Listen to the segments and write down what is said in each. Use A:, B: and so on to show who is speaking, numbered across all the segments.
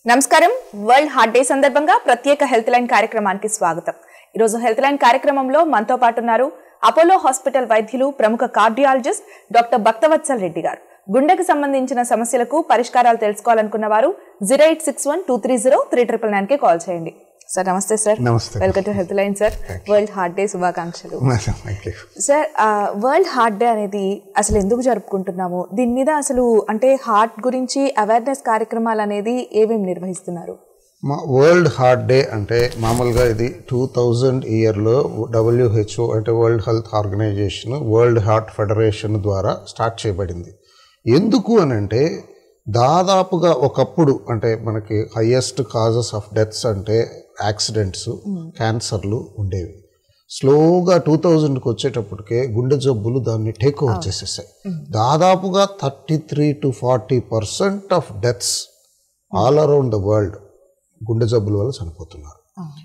A: నమస్కారం world heart day సందర్భంగా ప్రత్యేక హెల్త్ లైన్ కార్యక్రమానికి స్వాగతం ఈరోజు హెల్త్ లైన్ కార్యక్రమంలో మనతో పాటు ఉన్నారు అపోలో హాస్పిటల్ వైద్యులు ప్రముఖ కార్డియాలజిస్ట్ డాక్టర్ భక్తవత్సల్ రెడ్డి గారు గుండెకు సంబంధించిన సమస్యలకు పరిష్కారాలు తెలుసుకోవాలనుకున్న వారు zero eight six one two three zero three triple nine కి కాల్ చేయండి సార్ నమస్తే సార్
B: నమస్తే.
A: Welcome to health line sir world heart day శుభాకాంక్షలు
B: థ్యాంక్ యూ
A: సార్ ఆ, వరల్డ్ హార్ట్ డే అనేది అసలు ఎందుకు జరుపుకుంటున్నాము దీని మీద అసలు అంటే హార్ట్ గురించి అవేర్నెస్ కార్యక్రమాలు అనేది ఏమేమి నిర్వహిస్తున్నారు
B: మా వరల్డ్ హార్ట్ డే అంటే మామూలుగా ఇది టూ థౌజండ్ ఇయర్లో డబ్ల్యూహెచ్ఓ అంటే world health organization world heart federation ద్వారా స్టార్ట్ చేయబడింది ఎందుకు అని అంటే దాదాపుగా ఒకప్పుడు అంటే మనకి హయ్యెస్ట్ కాజెస్ ఆఫ్ డెత్స్ అంటే యాక్సిడెంట్స్ క్యాన్సర్లు ఉండేవి స్లోగా టూ థౌజండ్కి వచ్చేటప్పటికే గుండె జబ్బులు దాన్ని టేక్ ఓవర్ చేసేసాయి దాదాపుగా thirty three to forty percent of deaths all around the world గుండె జబ్బుల వల్ల చనిపోతున్నారు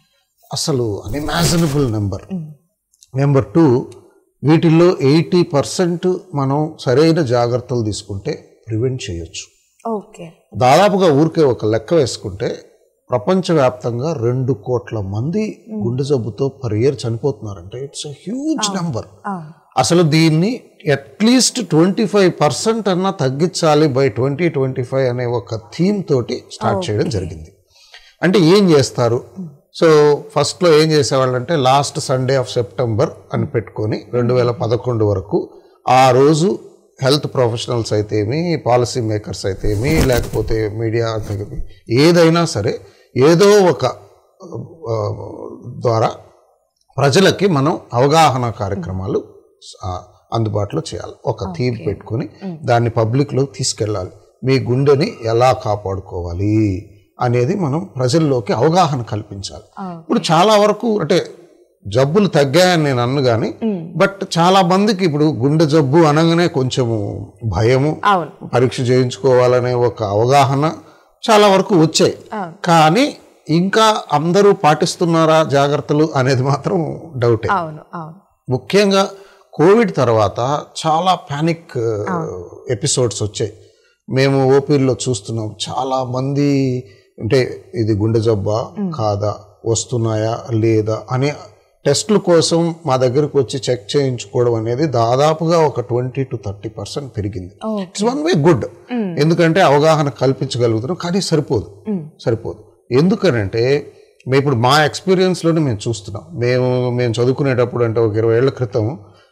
B: అసలు అన్ఇమాజినబుల్ నెంబర్ నెంబర్ టూ వీటిల్లో ఎయిటీ పర్సెంట్ మనం సరైన జాగ్రత్తలు తీసుకుంటే ప్రివెంట్ చేయొచ్చు
A: ఓకే
B: దాదాపుగా ఊరికే ఒక లెక్క వేసుకుంటే ప్రపంచవ్యాప్తంగా రెండు కోట్ల మంది గుండె జబ్బుతో పర్ ఇయర్ చనిపోతున్నారంటే ఇట్స్ అ హ్యూజ్ నెంబర్ అసలు దీన్ని అట్లీస్ట్ ట్వంటీ ఫైవ్ పర్సెంట్ అన్నా తగ్గించాలి బై ట్వంటీ ట్వంటీ ఫైవ్ అనే ఒక థీమ్ తోటి స్టార్ట్ చేయడం జరిగింది అంటే ఏం చేస్తారు సో ఫస్ట్లో ఏం చేసేవాళ్ళంటే లాస్ట్ సండే ఆఫ్ సెప్టెంబర్ అని పెట్టుకొని రెండు వేల పదకొండు వరకు ఆ రోజు హెల్త్ ప్రొఫెషనల్స్ అయితేమి పాలసీ మేకర్స్ అయితేమి లేకపోతే మీడియా అయితేమి, ఏదైనా సరే ఏదో ఒక ఆ, ద్వారా ప్రజలకి మనం అవగాహన కార్యక్రమాలు ఆ, అందుబాటులో చేయాలి ఒక థీమ్ పెట్టుకొని దాన్ని పబ్లిక్లో తీసుకెళ్ళాలి మీ గుండెని ఎలా కాపాడుకోవాలి అనేది మనం ప్రజల్లోకి అవగాహన కల్పించాలి ఇప్పుడు చాలా వరకు అంటే జబ్బులు తగ్గాయని నేను అన్ను కానీ బట్ చాలా మందికి ఇప్పుడు గుండె జబ్బు అనగానే కొంచెము భయము
A: అవును
B: పరీక్ష చేయించుకోవాలనే ఒక అవగాహన చాలా వరకు వచ్చాయి కానీ ఇంకా అందరూ పాటిస్తున్నారా జాగ్రత్తలు అనేది మాత్రం డౌటే
A: అవును అవును
B: ముఖ్యంగా కోవిడ్ తర్వాత చాలా ప్యానిక్ ఎపిసోడ్స్ వచ్చాయి మేము ఓపీల్లో చూస్తున్నాం చాలా మంది అంటే ఇది గుండె జబ్బా కాదా వస్తున్నాయా లేదా అనే టెస్టుల కోసం మా దగ్గరకు వచ్చి చెక్ చేయించుకోవడం అనేది దాదాపుగా ఒక ట్వంటీ టు థర్టీ పర్సెంట్ పెరిగింది ఇట్స్ వన్ వే గుడ్ ఎందుకంటే అవగాహన కల్పించగలుగుతున్నాం కానీ సరిపోదు సరిపోదు ఎందుకనంటే మేము ఇప్పుడు మా ఎక్స్పీరియన్స్లోనే మేము చూస్తున్నాం మేము మేము చదువుకునేటప్పుడు అంటే ఒక ఇరవై ఏళ్ల క్రితం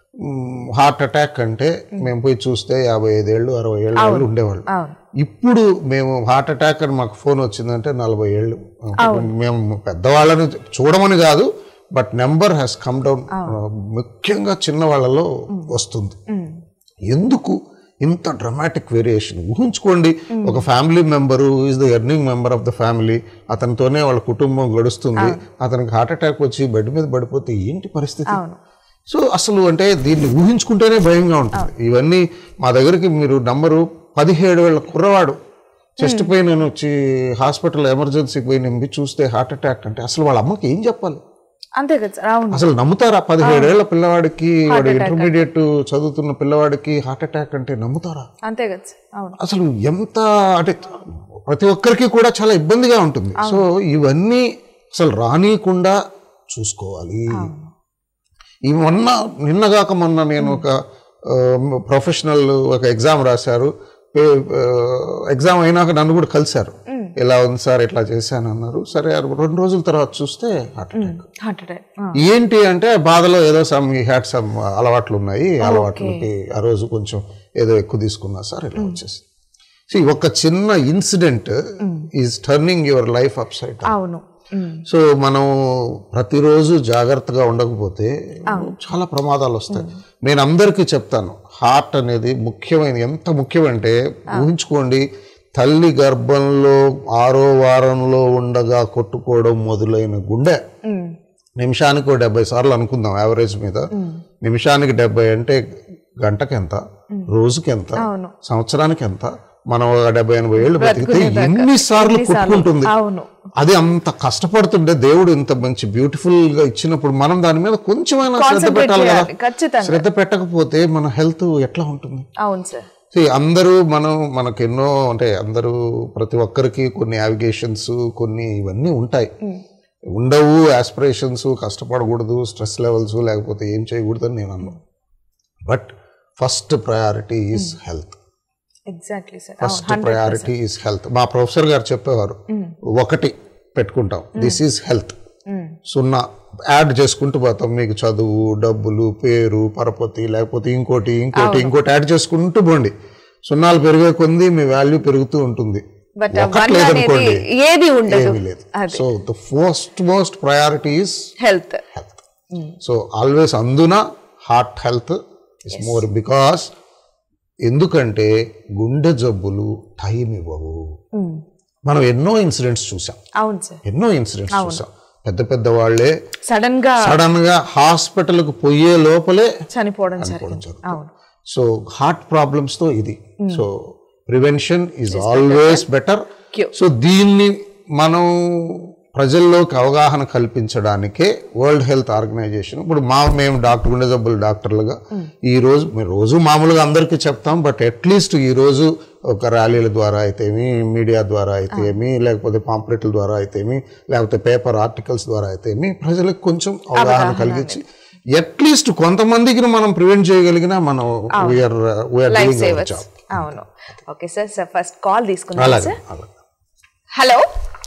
B: హార్ట్ అటాక్ అంటే మేము పోయి చూస్తే యాభై ఐదేళ్ళు అరవై ఏళ్ళు వాళ్ళు ఉండేవాళ్ళు
A: అవును
B: ఇప్పుడు మేము హార్ట్ అటాక్ అని మాకు ఫోన్ వచ్చిందంటే నలభై ఏళ్ళు మేము పెద్దవాళ్ళని చూడమని కాదు but number has come down ముఖ్యంగా చిన్న వాళ్ళలో వస్తుంది ఎందుకు ఇంత డ్రమాటిక్ వేరియేషన్ ఊహించుకోండి ఒక family member is the earning member of the family అతనితోనే వాళ్ళ కుటుంబం గడుస్తుంది అతనికి హార్ట్ అటాక్ వచ్చి బెడ్ మీద పడిపోతే ఏంటి పరిస్థితి సో అసలు అంటే దీన్ని ఊహించుకుంటేనే భయంగా ఉంటుంది ఇవన్నీ మా దగ్గరికి మీరు నంబరు పదిహేడు వేల కుర్రవాడు చెస్ట్ పెయిన్ అని వచ్చి హాస్పిటల్ ఎమర్జెన్సీకి పోయి నింపి చూస్తే హార్ట్ అటాక్ అంటే అసలు వాళ్ళ అమ్మకి ఏం చెప్పాలి
A: అంతే కదా సార్ అవును
B: అసలు నమ్ముతారా పదిహేడేళ్ల పిల్లవాడికి వాడు ఇంటర్మీడియట్ చదువుతున్న పిల్లవాడికి హార్ట్ అటాక్ అంటే నమ్ముతారా
A: అంతే కదా సార్ అవును
B: అసలు ఎంత అంటే ప్రతి ఒక్కరికి కూడా చాలా ఇబ్బందిగా ఉంటుంది సో ఇవన్నీ అసలు రానియకుండా చూసుకోవాలి ఈ మొన్న నిన్నగాక మొన్న నేను ఒక ప్రొఫెషనల్ ఒక ఎగ్జామ్ రాశారు ఎగ్జామ్ అయినాక నన్ను కూడా కలిశారు ఇలా ఉంది సార్ ఇట్లా చేశాను అన్నారు సరే ఆ రెండు రోజుల తర్వాత చూస్తే హార్ట్ అటాక్
A: హార్ట్ అటాక్
B: ఏంటి అంటే బాధలో ఏదో సమ్ హ్యాడ్ సమ్ అలవాట్లు ఉన్నాయి అలవాట్లకి ఆ రోజు కొంచెం ఏదో ఎక్కువ తీసుకున్నా సార్ ఇలా వచ్చేసి See, ఒక చిన్న incident is turning your life upside
A: అవును ఉమ్.
B: సో మనం ప్రతిరోజు జాగ్రత్తగా ఉండకపోతే చాలా ప్రమాదాలు వస్తాయి నేను అందరికీ చెప్తాను హార్ట్ అనేది ముఖ్యమైన ఎంత ముఖ్యమంటే ఊహించుకోండి తల్లి గర్భంలో ఆరో వారంలో ఉండగా కొట్టుకోవడం మొదలైన గుండె
A: ఉమ్.
B: నిమిషానికి ఓ డెబ్బై సార్లు అనుకుందాం యావరేజ్ మీద నిమిషానికి డెబ్బై అంటే గంటకి ఎంత రోజుకి ఎంత
A: అవును.
B: సంవత్సరానికి ఎంత మనం ఒక డెబ్బై ఎనభై ఏళ్ళు బతికితే ఎన్నిసార్లు కొట్టుకుంటుంది
A: అవును
B: అది అంత కష్టపడుతుంటే దేవుడు ఇంత మంచి బ్యూటిఫుల్ గా ఇచ్చినప్పుడు మనం దాని మీద కొంచెమైనా శ్రద్ధ
A: Concentrate
B: పెట్టాలి కదా
A: చేయాలి, ఖచ్చితంగా.
B: శ్రద్ధ పెట్టకపోతే మన హెల్త్ ఎట్లా ఉంటుంది
A: అవును సార్
B: See, అందరూ మనం మనకు ఎన్నో అంటే అందరూ ప్రతి ఒక్కరికి కొన్ని నావిగేషన్స్ కొన్ని ఇవన్నీ ఉంటాయి ఉండవు ఆస్పిరేషన్స్ కష్టపడకూడదు స్ట్రెస్ లెవెల్స్ లేకపోతే ఏం చేయకూడదు అని నేను అన్నాను but first priority is health
A: exactly sir
B: first priority is health మా ప్రొఫెసర్ గారు చెప్పేవారు ఒకటి పెట్టుకుంటాం దిస్ ఈజ్ హెల్త్ సున్నా యాడ్ చేసుకుంటూ పోతాం మీకు చదువు డబ్బులు పేరు పరపతి లేకపోతే ఇంకోటి ఇంకోటి ఇంకోటి యాడ్ చేసుకుంటూ పోండి సున్నాలు పెరిగే కొంది మీ వాల్యూ పెరుగుతూ ఉంటుంది
A: బట్
B: ఒకటి
A: వన్ అనేది
B: లేదనుకోండి
A: ఏది ఉండదు
B: ఏమీ లేదు so the first most priority is
A: health
B: health so always అందున heart health is more because ఎందుకంటే గుండె జబ్బులు టైం ఇవ్వవు మనం ఎన్నో ఇన్సిడెంట్స్ చూసాం
A: అవును సార్
B: ఎన్నో ఇన్సిడెంట్స్ చూసాం పెద్ద పెద్ద వాళ్ళే
A: సడన్ గా
B: సడన్ గా హాస్పిటల్కి పోయే లోపలే
A: చనిపోవడం జరిగింది అవును
B: సో హార్ట్ ప్రాబ్లమ్స్ తో ఇది so prevention is always better
A: Cure.
B: So దీన్ని మనం ప్రజల్లోకి అవగాహన కల్పించడానికే వరల్డ్ హెల్త్ ఆర్గనైజేషన్ ఇప్పుడు మా మేము డాక్టర్ గుండె జబ్బులు డాక్టర్లుగా ఈ రోజు మేము రోజు మామూలుగా అందరికీ చెప్తాం బట్ అట్లీస్ట్ ఈ రోజు ఒక ర్యాలీల ద్వారా అయితేమి మీడియా ద్వారా అయితేమి లేకపోతే పాంప్లెట్ల ద్వారా అయితేమి లేకపోతే పేపర్ ఆర్టికల్స్ ద్వారా అయితేమి ప్రజలకు కొంచెం అవగాహన కలిగించి అట్లీస్ట్ కొంతమందికి మనం ప్రివెంట్ చేయగలిగినా మనం we're we're
A: life
B: doing our
A: savers
B: job
A: అవును okay sir sir first call తీసుకుందాం
B: అలాగే
A: సార్
B: అలాగే
A: హలో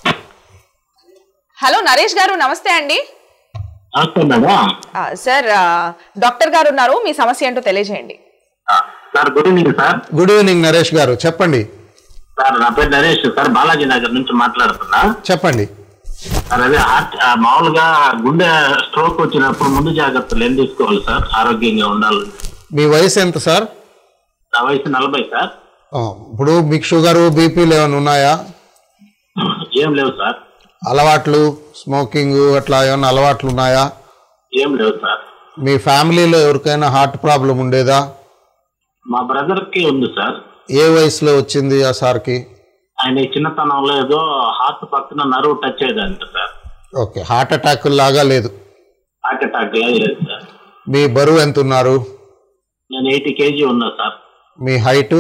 A: హలో నరేష్ గారు నమస్తే అండి
C: నమస్తే మేడం
A: ఆ, సార్ ఆ, డాక్టర్ గారు ఉన్నారు మీ సమస్య ఏంటో తెలియజేయండి
C: ఆ, sir good evening sir
B: good evening Naresh గారు చెప్పండి
C: సార్ నా పేరు నరేష్ సార్ బాలాజీ నగర్ నుంచి మాట్లాడుతున్నా
B: చెప్పండి
C: సార్ అదే హార్ట్ ఆ, మామూలుగా గుండె స్ట్రోక్ వచ్చినప్పుడు ముందు జాగ్రత్తలు ఏం తీసుకోవాలి సార్ ఆరోగ్యంగా ఉండాలి
B: మీ వయసు ఎంత సార్
C: నా వయసు నలభై సార్
B: ఆ, ఇప్పుడు మీకు షుగరు బీపీలు ఏమైనా ఉన్నాయా
C: ఏం లేవు సార్
B: అలవాట్లు స్మోకింగ్ అట్లా ఏమైనా అలవాట్లు ఉన్నాయా
C: ఏం లేవు సార్
B: మీ ఫ్యామిలీలో ఎవరికైనా హార్ట్ ప్రాబ్లం ఉండేదా
C: మా బ్రదర్ కి ఉంది సార్
B: ఏ వయసులో వచ్చింది ఆ సార్కి
C: ఆయన ఈ చిన్నతనంలో ఏదో హార్ట్ పక్కన నరువు టచ్ అయ్యేదంట సార్
B: ఓకే హార్ట్ అటాక్ లాగా లేదు
C: హార్ట్ అటాక్ లేదు సార్
B: మీ బరువు ఎంత ఉన్నారు
C: నేను ఎయిటీ కేజీ ఉన్నా సార్
B: మీ height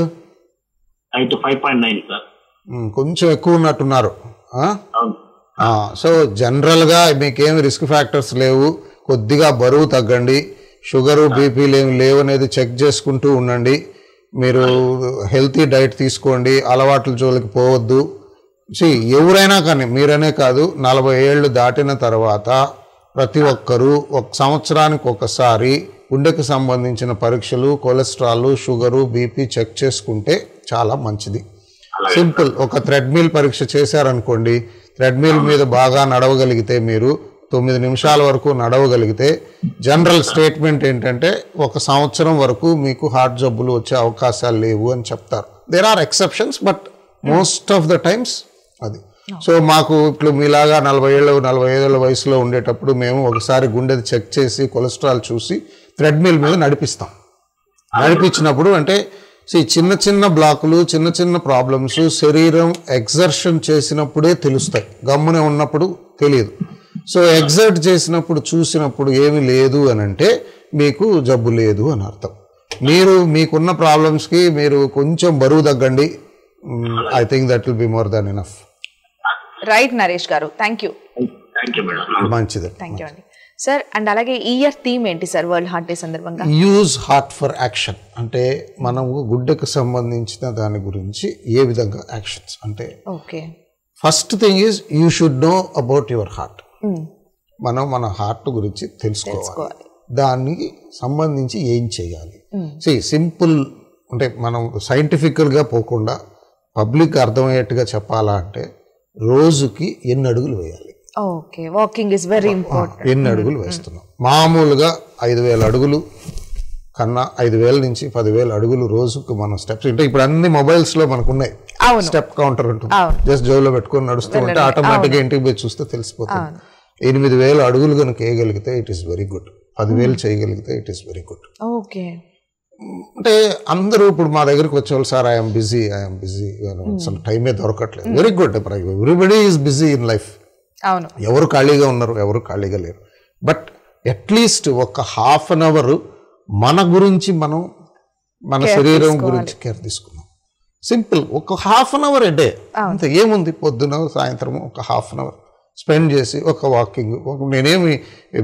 C: height five point nine sir
B: కొంచెం ఎక్కువ ఉన్నట్టున్నారు ఆ?
C: అవును
B: ఆ, సో జనరల్గా మీకేం రిస్క్ ఫ్యాక్టర్స్ లేవు కొద్దిగా బరువు తగ్గండి షుగరు బీపీలు ఏమి లేవు అనేది చెక్ చేసుకుంటూ ఉండండి మీరు హెల్తీ డైట్ తీసుకోండి అలవాట్ల జోలికి పోవద్దు సి ఎవరైనా కానీ మీరనే కాదు నలభై ఏళ్ళు దాటిన తర్వాత ప్రతి ఒక్కరూ ఒక సంవత్సరానికి ఒకసారి గుండెకు సంబంధించిన పరీక్షలు కొలెస్ట్రాల్ షుగరు బీపీ చెక్ చేసుకుంటే చాలా మంచిది సింపుల్ ఒక థ్రెడ్మిల్ పరీక్ష చేశారనుకోండి థ్రెడ్మిల్ మీద బాగా నడవగలిగితే మీరు తొమ్మిది నిమిషాల వరకు నడవగలిగితే జనరల్ స్టేట్మెంట్ ఏంటంటే ఒక సంవత్సరం వరకు మీకు హార్ట్ జబ్బులు వచ్చే అవకాశాలు లేవు అని చెప్తారు there are exceptions but most of the times అది సో మాకు ఇప్పుడు మీలాగా నలభై ఏళ్ళ నలభై ఐదేళ్ళ వయసులో ఉండేటప్పుడు మేము ఒకసారి గుండెది చెక్ చేసి కొలెస్ట్రాల్ చూసి థ్రెడ్మిల్ మీద నడిపిస్తాం నడిపించినప్పుడు అంటే see, చిన్న చిన్న బ్లాకులు చిన్న చిన్న ప్రాబ్లమ్స్ శరీరం ఎగ్జర్షన్ చేసినప్పుడే తెలుస్తాయి గమ్మునే ఉన్నప్పుడు తెలియదు సో ఎగ్జర్ట్ చేసినప్పుడు చూసినప్పుడు ఏమీ లేదు అని అంటే మీకు జబ్బు లేదు అని అర్థం మీరు మీకున్న ప్రాబ్లమ్స్కి మీరు కొంచెం బరువు తగ్గండి I think that will be more than enough
A: right Naresh గారు thank you
C: thank you madam
B: మంచిది
A: థ్యాంక్ యూ అండి సార్ అండ్ అలాగే ఈ ఇయర్ థీమ్ ఏంటి సార్ వరల్డ్ హార్ట్ డే సందర్భంగా
B: యూజ్ హార్ట్ ఫర్ యాక్షన్ అంటే మనము గుడ్డకు సంబంధించిన దాని గురించి ఏ విధంగా యాక్షన్స్ అంటే
A: okay
B: first thing is you should know about your heart మనం మన హార్ట్ గురించి తెలుసుకోవాలి దానికి సంబంధించి ఏం చేయాలి సి సింపుల్ అంటే మనం సైంటిఫికల్గా పోకుండా పబ్లిక్ అర్థమయ్యేట్టుగా చెప్పాలా అంటే రోజుకి ఎన్ని అడుగులు వేయాలి
A: okay walking is very important
B: ఎన్ని అడుగులు వేస్తున్నాం మామూలుగా ఐదు వేల అడుగులు కన్నా ఐదు వేల నుంచి పదివేల అడుగులు రోజుకు మనం స్టెప్స్ అంటే ఇప్పుడు అన్ని మొబైల్స్ లో మనకు ఉన్నాయి
A: అవును.
B: స్టెప్ కౌంటర్ ఉంటుంది
A: అవును.
B: జస్ట్ జోబులో పెట్టుకొని నడుస్తూ ఉంటే ఆటోమేటిక్గా ఇంటికి పోయి చూస్తే తెలిసిపోతుంది ఎనిమిది వేల అడుగులు కనుక వేయగలిగితే ఇట్ ఈస్ వెరీ గుడ్ పదివేలు చేయగలిగితే it is very good
A: okay
B: అంటే అందరూ ఇప్పుడు మా దగ్గరికి వచ్చేవాళ్ళు sir I'm busy I'm busy అసలు టైమే దొరకట్లేదు very good everybody is busy in life
A: అవును
B: ఎవరు ఖాళీగా ఉన్నారు ఎవరు ఖాళీగా లేరు బట్ అట్లీస్ట్ ఒక హాఫ్ అన్ అవర్ మన గురించి మనం మన శరీరం గురించి కేర్ తీసుకున్నాం సింపుల్ ఒక half an hour a day అంతే ఏముంది పొద్దున సాయంత్రం ఒక హాఫ్ అన్ అవర్ స్పెండ్ చేసి ఒక వాకింగ్ ఒక నేనేమి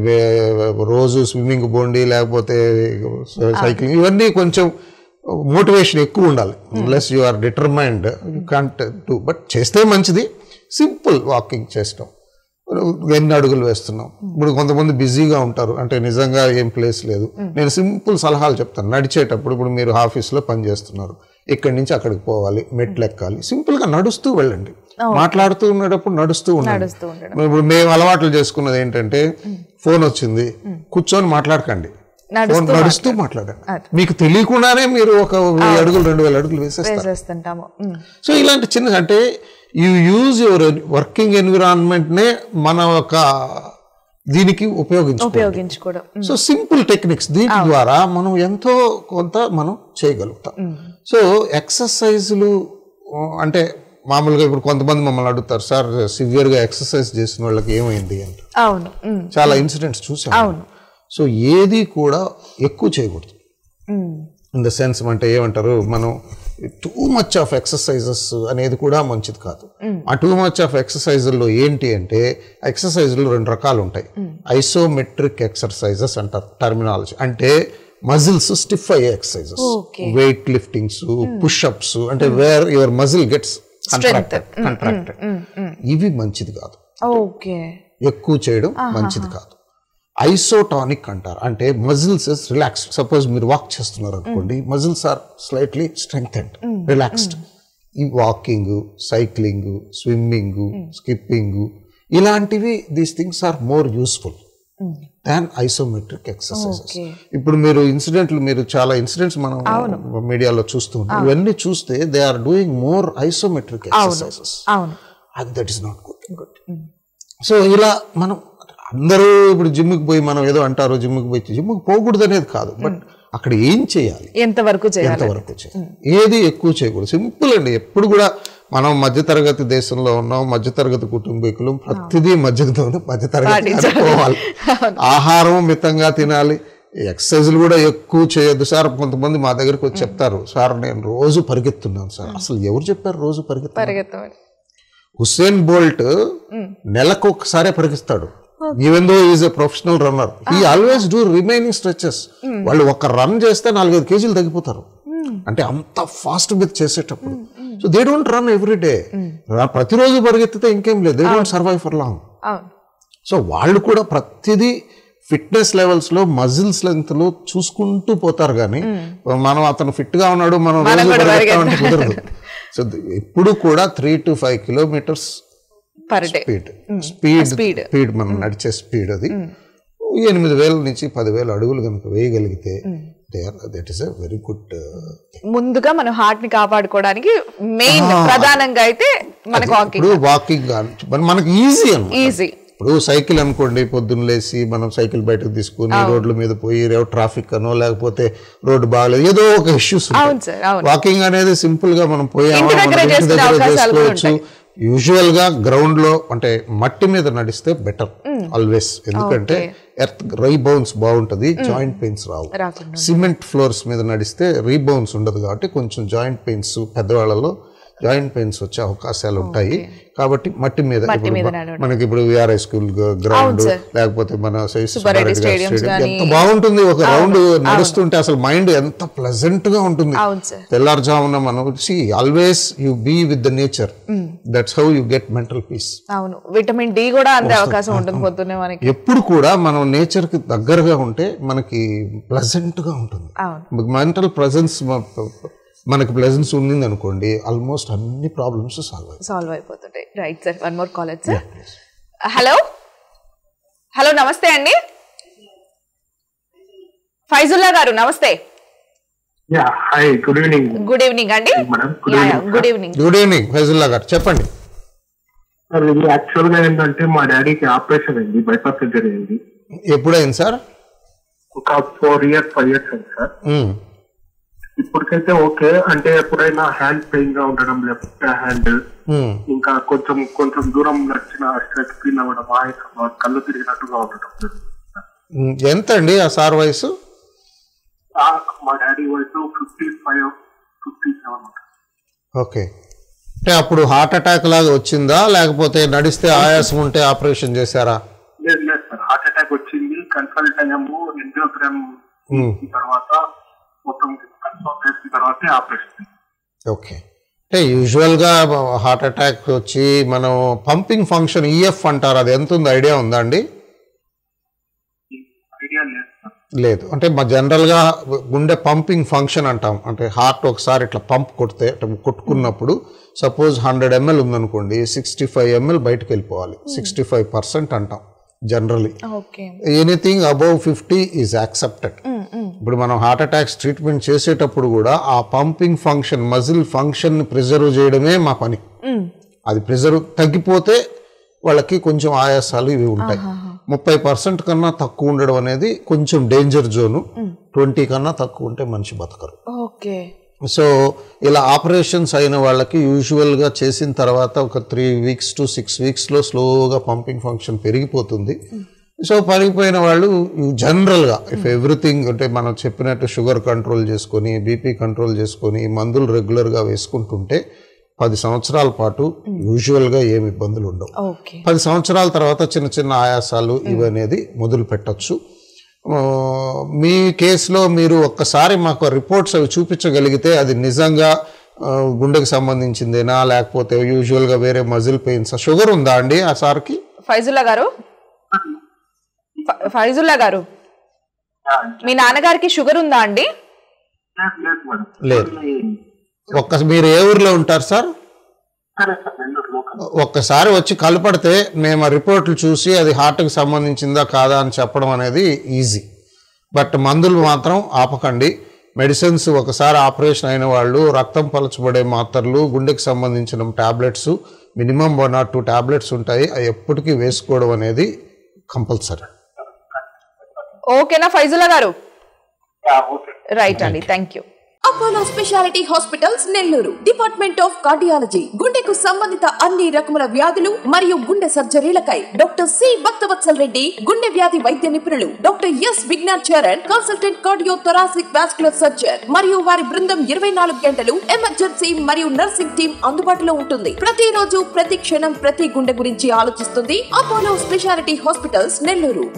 B: ఏ, రోజు స్విమ్మింగ్ పోండి లేకపోతే సైక్లింగ్ ఇవన్నీ కొంచెం మోటివేషన్ ఎక్కువ ఉండాలి less you are determined you can't do but చేస్తే మంచిది సింపుల్ వాకింగ్ చేస్తాం ఎన్ని అడుగులు వేస్తున్నాం ఇప్పుడు కొంతమంది బిజీగా ఉంటారు అంటే నిజంగా ఏం ప్లేస్ లేదు నేను సింపుల్ సలహాలు చెప్తాను నడిచేటప్పుడు ఇప్పుడు మీరు ఆఫీస్లో పని చేస్తున్నారు ఇక్కడి నుంచి అక్కడికి పోవాలి మెట్లు ఎక్కాలి సింపుల్ గా నడుస్తూ వెళ్ళండి మాట్లాడుతూ ఉండేటప్పుడు నడుస్తూ ఉండండి
A: నడుస్తూ ఉండడం
B: ఇప్పుడు మేము అలవాట్లు చేసుకున్నది ఏంటంటే ఫోన్ వచ్చింది కూర్చొని మాట్లాడకండి ఫోన్ నడుస్తూ మాట్లాడండి మీకు తెలియకుండానే మీరు ఒక వెయ్యి అడుగులు రెండు వేల అడుగులు వేసేస్తారు
A: వేసేస్తుంటాము ఉమ్.
B: సో ఇలాంటి చిన్న అంటే యూ యూజ్ యువర్ వర్కింగ్ ఎన్విరాన్మెంట్నే మన ఒక దీనికి ఉపయోగించుకో
A: ఉపయోగించుకోవడం ఉమ్.
B: సో సింపుల్ టెక్నిక్స్ దీని ద్వారా మనం ఎంతో కొంత మనం చేయగలుగుతాం సో ఎక్సర్సైజులు ఆ, అంటే మామూలుగా ఇప్పుడు కొంతమంది మమ్మల్ని అడుగుతారు సార్ సివియర్గా ఎక్సర్సైజ్ చేసిన వాళ్ళకి ఏమైంది అంటే
A: అవును ఉమ్.
B: చాలా ఇన్సిడెంట్స్ చూసాం
A: అవును.
B: సో ఏది కూడా ఎక్కువ చేయకూడదు
A: ఉమ్.
B: ఇన్ ద సెన్స్ అంటే ఏమంటారు మనం టూ మచ్ ఆఫ్ ఎక్సర్సైజెస్ అనేది కూడా మంచిది కాదు ఆ టూ మచ్ ఆఫ్ ఎక్సర్సైజుల్లో ఏంటి అంటే ఎక్సర్సైజులు రెండు రకాలు ఉంటాయి ఐసోమెట్రిక్ ఎక్సర్సైజెస్ అంటారు టర్మినాలజీ అంటే మజిల్స్ స్టిఫ్ అయ్యే exercises
A: Okay.
B: Weight liftings pushups అంటే where your muscle gets contracted contracted ఇవి మంచిది కాదు
A: ఓకే
B: ఎక్కువ చేయడం మంచిది కాదు ఐసోటానిక్ అంటారు అంటే మజిల్స్ రిలాక్స్ సపోజ్ మీరు వాక్ చేస్తున్నారు అనుకోండి muscles are slightly strength and relaxed ఈ వాకింగ్ సైక్లింగ్ స్విమ్మింగ్ స్కిప్పింగ్ ఇలాంటివి these things are more useful than isometric exercises
A: Okay.
B: ఇప్పుడు మీరు ఇన్సిడెంట్లు మీరు చాలా ఇన్సిడెంట్స్ మనం మీడియాలో చూస్తూ ఉంటాం ఇవన్నీ చూస్తే they are doing more isometric exercises
A: అవును
B: అది that is not good so ఇలా మనం అందరూ ఇప్పుడు జిమ్కి పోయి మనం ఏదో అంటారు జిమ్కి పోయి జిమ్కి పోకూడదు అనేది కాదు బట్ అక్కడ ఏం చేయాలి
A: ఎంతవరకు చేయాలి
B: ఎంతవరకు చేయాలి ఏది ఎక్కువ చేయకూడదు సింపుల్ అండి ఎప్పుడు కూడా మనం మధ్యతరగతి దేశంలో ఉన్నాం మధ్యతరగతి కుటుంబీకులు ప్రతిదీ మధ్యతోనే మధ్యతరగతి పోవాలి ఆహారం మితంగా తినాలి ఎక్సర్సైజ్లు కూడా ఎక్కువ చేయొద్దు సార్ కొంతమంది మా దగ్గరికి వచ్చి చెప్తారు సార్ నేను రోజు పరిగెత్తున్నాను సార్ అసలు ఎవరు చెప్పారు రోజు పరిగెత్తారు
A: పరిగెత్తమని
B: హుస్సేన్ బోల్ట్ నెలకు ఒకసారే పరిగిస్తాడు even though is a professional runner he always do remaining stretches వాళ్ళు ఒక రన్ చేస్తే నాలుగైదు కేజీలు తగ్గిపోతారు అంటే అంత ఫాస్ట్ మీద చేసేటప్పుడు so they don't run every day ప్రతిరోజు పరిగెత్తితే ఇంకేం లేదు they don't survive for long
A: అవును
B: సో వాళ్ళు కూడా ప్రతిదీ ఫిట్నెస్ లెవెల్స్ లో మజిల్స్ లెంత్ లో చూసుకుంటూ పోతారు కానీ మనం అతను ఫిట్ గా ఉన్నాడు మనం రోజు
A: కూడా
B: పరిగెత్తామంటే కుదరదు సో ఎప్పుడు కూడా three to five kilometers
A: per day
B: speed speed
A: speed.
B: Speed మనం నడిచే స్పీడ్ అది ఎనిమిది వేల నుంచి పదివేల అడుగులు కనుక వేయగలిగితే that is a very good
A: ముందుగా మనం హార్ట్ ని కాపాడుకోవడానికి మెయిన్ ప్రధానంగా అయితే మనకు వాకింగ్
B: ఇప్పుడు వాకింగ్ మనకి ఈజీ అన్నమాట
A: ఈజీ
B: ఇప్పుడు సైకిల్ అనుకోండి పొద్దున్న లేసి మనం సైకిల్ బయటకు తీసుకుని రోడ్ల మీద పోయి ట్రాఫిక్ అనో లేకపోతే రోడ్డు బాగలేదు ఏదో ఒక ఇష్యూస్
A: అవును సార్ అవును
B: వాకింగ్ అనేది సింపుల్ గా మనం పోయామా
A: ఇంటి
B: మన
A: దగ్గరే
B: ఇంటి
A: చేసుకునే
B: దగ్గర
A: అవకాశాలు కూడా
B: చేసుకోవచ్చు యూజువల్ గా గ్రౌండ్ లో అంటే మట్టి మీద నడిస్తే బెటర్ ఆల్వేస్ ఎందుకంటే ఎర్త్ రీబౌన్స్ బాగుంటది జాయింట్ పెయిన్స్ రావు
A: రాకుండా
B: సిమెంట్ ఫ్లోర్స్ మీద నడిస్తే రీబౌన్స్ ఉండదు కాబట్టి కొంచెం జాయింట్ పెయిన్స్ పెద్దవాళ్ళలో జాయింట్ పెయిన్స్ వచ్చే అవకాశాలు ఉంటాయి కాబట్టి మట్టి మీద ఇప్పుడు
A: మీద
B: మ-
A: నడవడం.
B: మనకి ఇప్పుడు విఆర్ఐ స్కూల్ గ్రౌండ్
A: sir.
B: లేకపోతే మన సై-
A: సుబ్బారెడ్డి
B: సుబ్బారెడ్డి గారి
A: స్టేడియంస్
B: స్టేడియం
A: గానీ.
B: ఎంత బాగుంటుంది ఒక రౌండ్ నడుస్తుంటే అసలు మైండ్ ఎంత ప్లెజెంట్ గా ఉంటుంది
A: అవును సార్
B: తెల్లారుజామున మనం see always you be with the nature that's how you get mental peace
A: అవును విటమిన్ డి కూడా అందే అవకాశం ఉంటుంది పొద్దున్నే మనకి
B: ఎప్పుడు కూడా మనం నేచర్ కి దగ్గరగా ఉంటే మనకి ప్లెజెంట్ గా ఉంటుంది
A: అవును
B: మెంటల్ ప్రెజెన్స్ మనకి ప్లెజెన్స్ ఉండింది అనుకోండి ఆల్మోస్ట్ అన్ని ప్రాబ్లమ్స్ సాల్వ్ అవుతాయి
A: సాల్వ్ అయిపోతుంటాయి right sir one more college sir hello hello నమస్తే అండి ఫైజుల్లా గారు నమస్తే
C: yeah hi good evening
A: good evening అండి
C: madam good evening
A: good evening
B: good evening Faizullah గారు చెప్పండి
C: సార్ ఇది యాక్చువల్ గా ఏంటంటే మా డాడీకి ఆపరేషన్ అయింది బైపాస్ సర్జరీ అయింది
B: ఎప్పుడైంది సార్
C: ఒక ఫోర్ ఇయర్స్ ఫైవ్ ఇయర్స్ అయింది సార్
B: ఉమ్,
C: ఇప్పటికైతే ఓకే అంటే ఎప్పుడైనా హ్యాండ్ పెయిన్ గా ఉండడం లెఫ్ట్ హ్యాండ్
B: ఉమ్,
C: ఇంకా కొంచెం కొంచెం దూరం నడిచిన స్ట్రెచ్ ఫీల్ అవ్వడం ఆయాసం కళ్ళు తిరిగినట్టుగా ఉండడం
B: ఉమ్. ఎంత అండి ఆ సార్ వయసు
D: మా డాడీ వయసు fifty five fifty seven
B: okay అంటే అప్పుడు హార్ట్ అటాక్ లాగా వచ్చిందా లేకపోతే నడిస్తే ఆయాసం ఉంటే ఆపరేషన్ చేశారా
D: లేదు లేదు సార్ హార్ట్ అటాక్ వచ్చింది కన్సల్ట్ అయ్యాము ఎంజియోగ్రామ్ తర్వాత మొత్తం కన్సల్ట్ చేసిన తర్వాతే ఆపరేషన్
B: ఓకే అంటే యూజువల్గా హార్ట్ అటాక్ వచ్చి మనం పంపింగ్ ఫంక్షన్ ఈఎఫ్ అంటారు అది ఎంత ఉంది ఐడియా ఉందా అండి
D: ఐడియా లేదు సార్
B: లేదు అంటే మా జనరల్గా గుండె పంపింగ్ ఫంక్షన్ అంటాం అంటే హార్ట్ ఒకసారి ఇట్లా పంప్ కొడితే ఇట్లా కొట్టుకున్నప్పుడు సపోజ్ హండ్రెడ్ ఎంఎల్ ఉందనుకోండి సిక్స్టీ ఫైవ్ ఎంఎల్ బయటకు వెళ్ళిపోవాలి సిక్స్టీ ఫైవ్ పర్సెంట్ అంటాం generally
A: okay
B: anything above fifty is accepted ఇప్పుడు మనం హార్ట్ అటాక్స్ ట్రీట్మెంట్ చేసేటప్పుడు కూడా ఆ pumping function muscle function preserve చేయడమే మా పని అది ప్రిజర్వ్ తగ్గిపోతే వాళ్ళకి కొంచెం ఆయాసాలు ఇవి ఉంటాయి ముప్పై పర్సెంట్ కన్నా తక్కువ ఉండడం అనేది కొంచెం డేంజర్ జోను ట్వంటీ కన్నా తక్కువ ఉంటే మనిషి బతకరు
A: ఓకే
B: సో ఇలా ఆపరేషన్స్ అయిన వాళ్ళకి యూజువల్గా చేసిన తర్వాత ఒక త్రీ వీక్స్ టు సిక్స్ వీక్స్లో స్లోగా పంపింగ్ ఫంక్షన్ పెరిగిపోతుంది సో పెరిగిపోయిన వాళ్ళు జనరల్గా ఇఫ్ ఎవ్రీథింగ్ అంటే మనం చెప్పినట్టు షుగర్ కంట్రోల్ చేసుకొని బీపీ కంట్రోల్ చేసుకొని మందులు రెగ్యులర్గా వేసుకుంటుంటే పది సంవత్సరాల పాటు యూజువల్గా ఏమి ఇబ్బందులు ఉండవు
A: ఓకే
B: పది సంవత్సరాల తర్వాత చిన్న చిన్న ఆయాసాలు ఇవనేది మొదలు పెట్టచ్చు ఆ, మీ కేసులో మీరు ఒక్కసారి మాకు రిపోర్ట్స్ అవి చూపించగలిగితే అది నిజంగా ఆ, గుండెకి సంబంధించిందేనా లేకపోతే యూజువల్గా వేరే మజిల్ పెయిన్స్ షుగర్ ఉందా అండి ఆ సార్కి
A: ఫైజుల్లా గారు ఫ- ఫైజుల్లా గారు మీ నాన్నగారికి షుగర్ ఉందా అండి
D: లేదు లేదు మేడం
B: లేదు ఒక్క మీరు ఏ ఊర్లో ఉంటారు సార్
D: సరే సార్ నెల్లూరు లోకల్
B: ఒక్కసారి వచ్చి కలపడితే మేము ఆ రిపోర్ట్లు చూసి అది హార్ట్కి సంబంధించిందా కాదా అని చెప్పడం అనేది ఈజీ బట్ మందులు మాత్రం ఆపకండి మెడిసిన్స్ ఒకసారి ఆపరేషన్ అయిన వాళ్ళు రక్తం పలచబడే మాత్రలు గుండెకి సంబంధించిన tablets minimum one or two tablets ఉంటాయి అవి ఎప్పటికీ వేసుకోవడం అనేది కంపల్సరీ
A: ఓకేనా ఫైజుల్లా గారు
D: ఓకే
A: రైట్ అండి thank you
E: Apollo speciality hospitals Nellore department of cardiology గుండెకు సంబంధిత అన్ని రకముల వ్యాధులు మరియు గుండె సర్జరీలకై డాక్టర్ సి భక్తవత్సల్ రెడ్డి గుండె వ్యాధి వైద్య నిపుణులు doctor S Vignan Charan consultant cardio thoracic vascular surgeon మరియు వారి బృందం ఇరవై నాలుగు గంటలు ఎమర్జెన్సీ మరియు నర్సింగ్ టీం అందుబాటులో ఉంటుంది ప్రతిరోజు ప్రతి క్షణం ప్రతి గుండె గురించి ఆలోచిస్తుంది Apollo speciality hospitals Nellore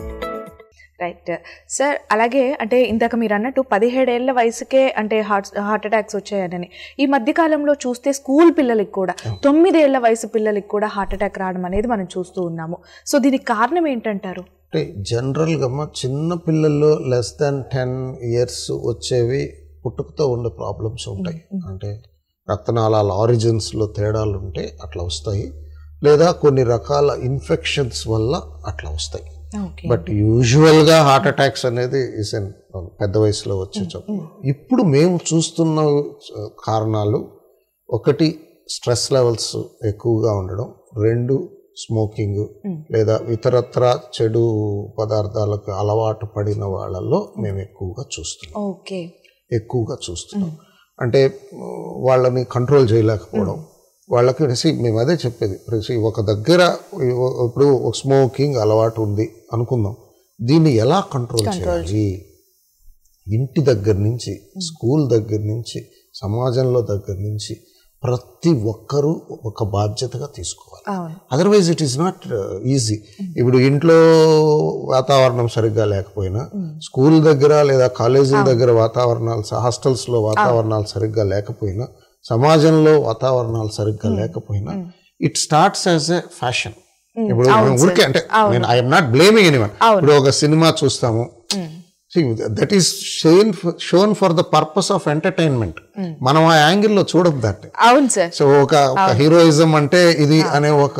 A: right sir అలాగే అంటే ఇందాక మీరు అన్నట్టు పదిహేడేళ్ల వయసుకే అంటే హార్ట్ హార్ట్ అటాక్స్ వచ్చాయని ఈ మధ్య కాలంలో చూస్తే స్కూల్ పిల్లలకి కూడా తొమ్మిదేళ్ల వయసు పిల్లలకి కూడా హార్ట్ అటాక్ రావడం అనేది మనం చూస్తూ ఉన్నాము సో దీనికి కారణం ఏంటంటారు
B: అంటే జనరల్గా అమ్మ చిన్న పిల్లల్లో లెస్ దాన్ టెన్ ఇయర్స్ వచ్చేవి పుట్టుకతో ఉండే ప్రాబ్లమ్స్ ఉంటాయి అంటే రక్తనాళాల ఆరిజిన్స్లో తేడాలు ఉంటే అట్లా వస్తాయి లేదా కొన్ని రకాల ఇన్ఫెక్షన్స్ వల్ల అట్లా వస్తాయి
A: ఓకే
B: బట్ యూజువల్గా హార్ట్ అటాక్స్ అనేది ఇస్ ఎన్ పెద్ద వయసులో వచ్చే జబ్బు ఇప్పుడు మేము చూస్తున్న ఆ, కారణాలు ఒకటి స్ట్రెస్ లెవెల్స్ ఎక్కువగా ఉండడం రెండు స్మోకింగ్ లేదా ఇతరత్ర చెడు పదార్థాలకు అలవాటు పడిన వాళ్ళల్లో మేము ఎక్కువగా చూస్తున్నాం
A: ఓకే
B: ఎక్కువగా చూస్తున్నాం అంటే ఆ, వాళ్ళని కంట్రోల్ చేయలేకపోవడం వాళ్ళకి see, మేము అదే చెప్పేది see, ఒక దగ్గర ఇ- ఇప్పుడు ఒక స్మోకింగ్ అలవాటు ఉంది అనుకుందాం దీన్ని ఎలా కంట్రోల్ చేయాలి ఇంటి దగ్గర నుంచి స్కూల్ దగ్గర నుంచి సమాజంలో దగ్గర నుంచి ప్రతి ఒక్కరూ ఒక బాధ్యతగా తీసుకోవాలి
A: అవును
B: otherwise it is not easy ఇప్పుడు ఇంట్లో వాతావరణం సరిగ్గా లేకపోయినా స్కూల్ దగ్గర లేదా కాలేజీల దగ్గర వాతావరణాలు హాస్టల్స్లో వాతావరణాలు సరిగ్గా లేకపోయినా సమాజంలో వాతావరణాలు సరిగ్గా లేకపోయినా it starts as a fashion ఇప్పుడు మనం ఊరికే అంటే నేను ఐఎమ్ నాట్ బ్లేమింగ్ ఎనీవన్ ఇప్పుడు ఒక సినిమా చూస్తాము that is shown shown for the purpose of entertainment మనం ఆ యాంగిల్లో చూడదు దట్
A: అవును సార్
B: సో ఒక ఒక హీరోయిజం అంటే ఇది అనే ఒక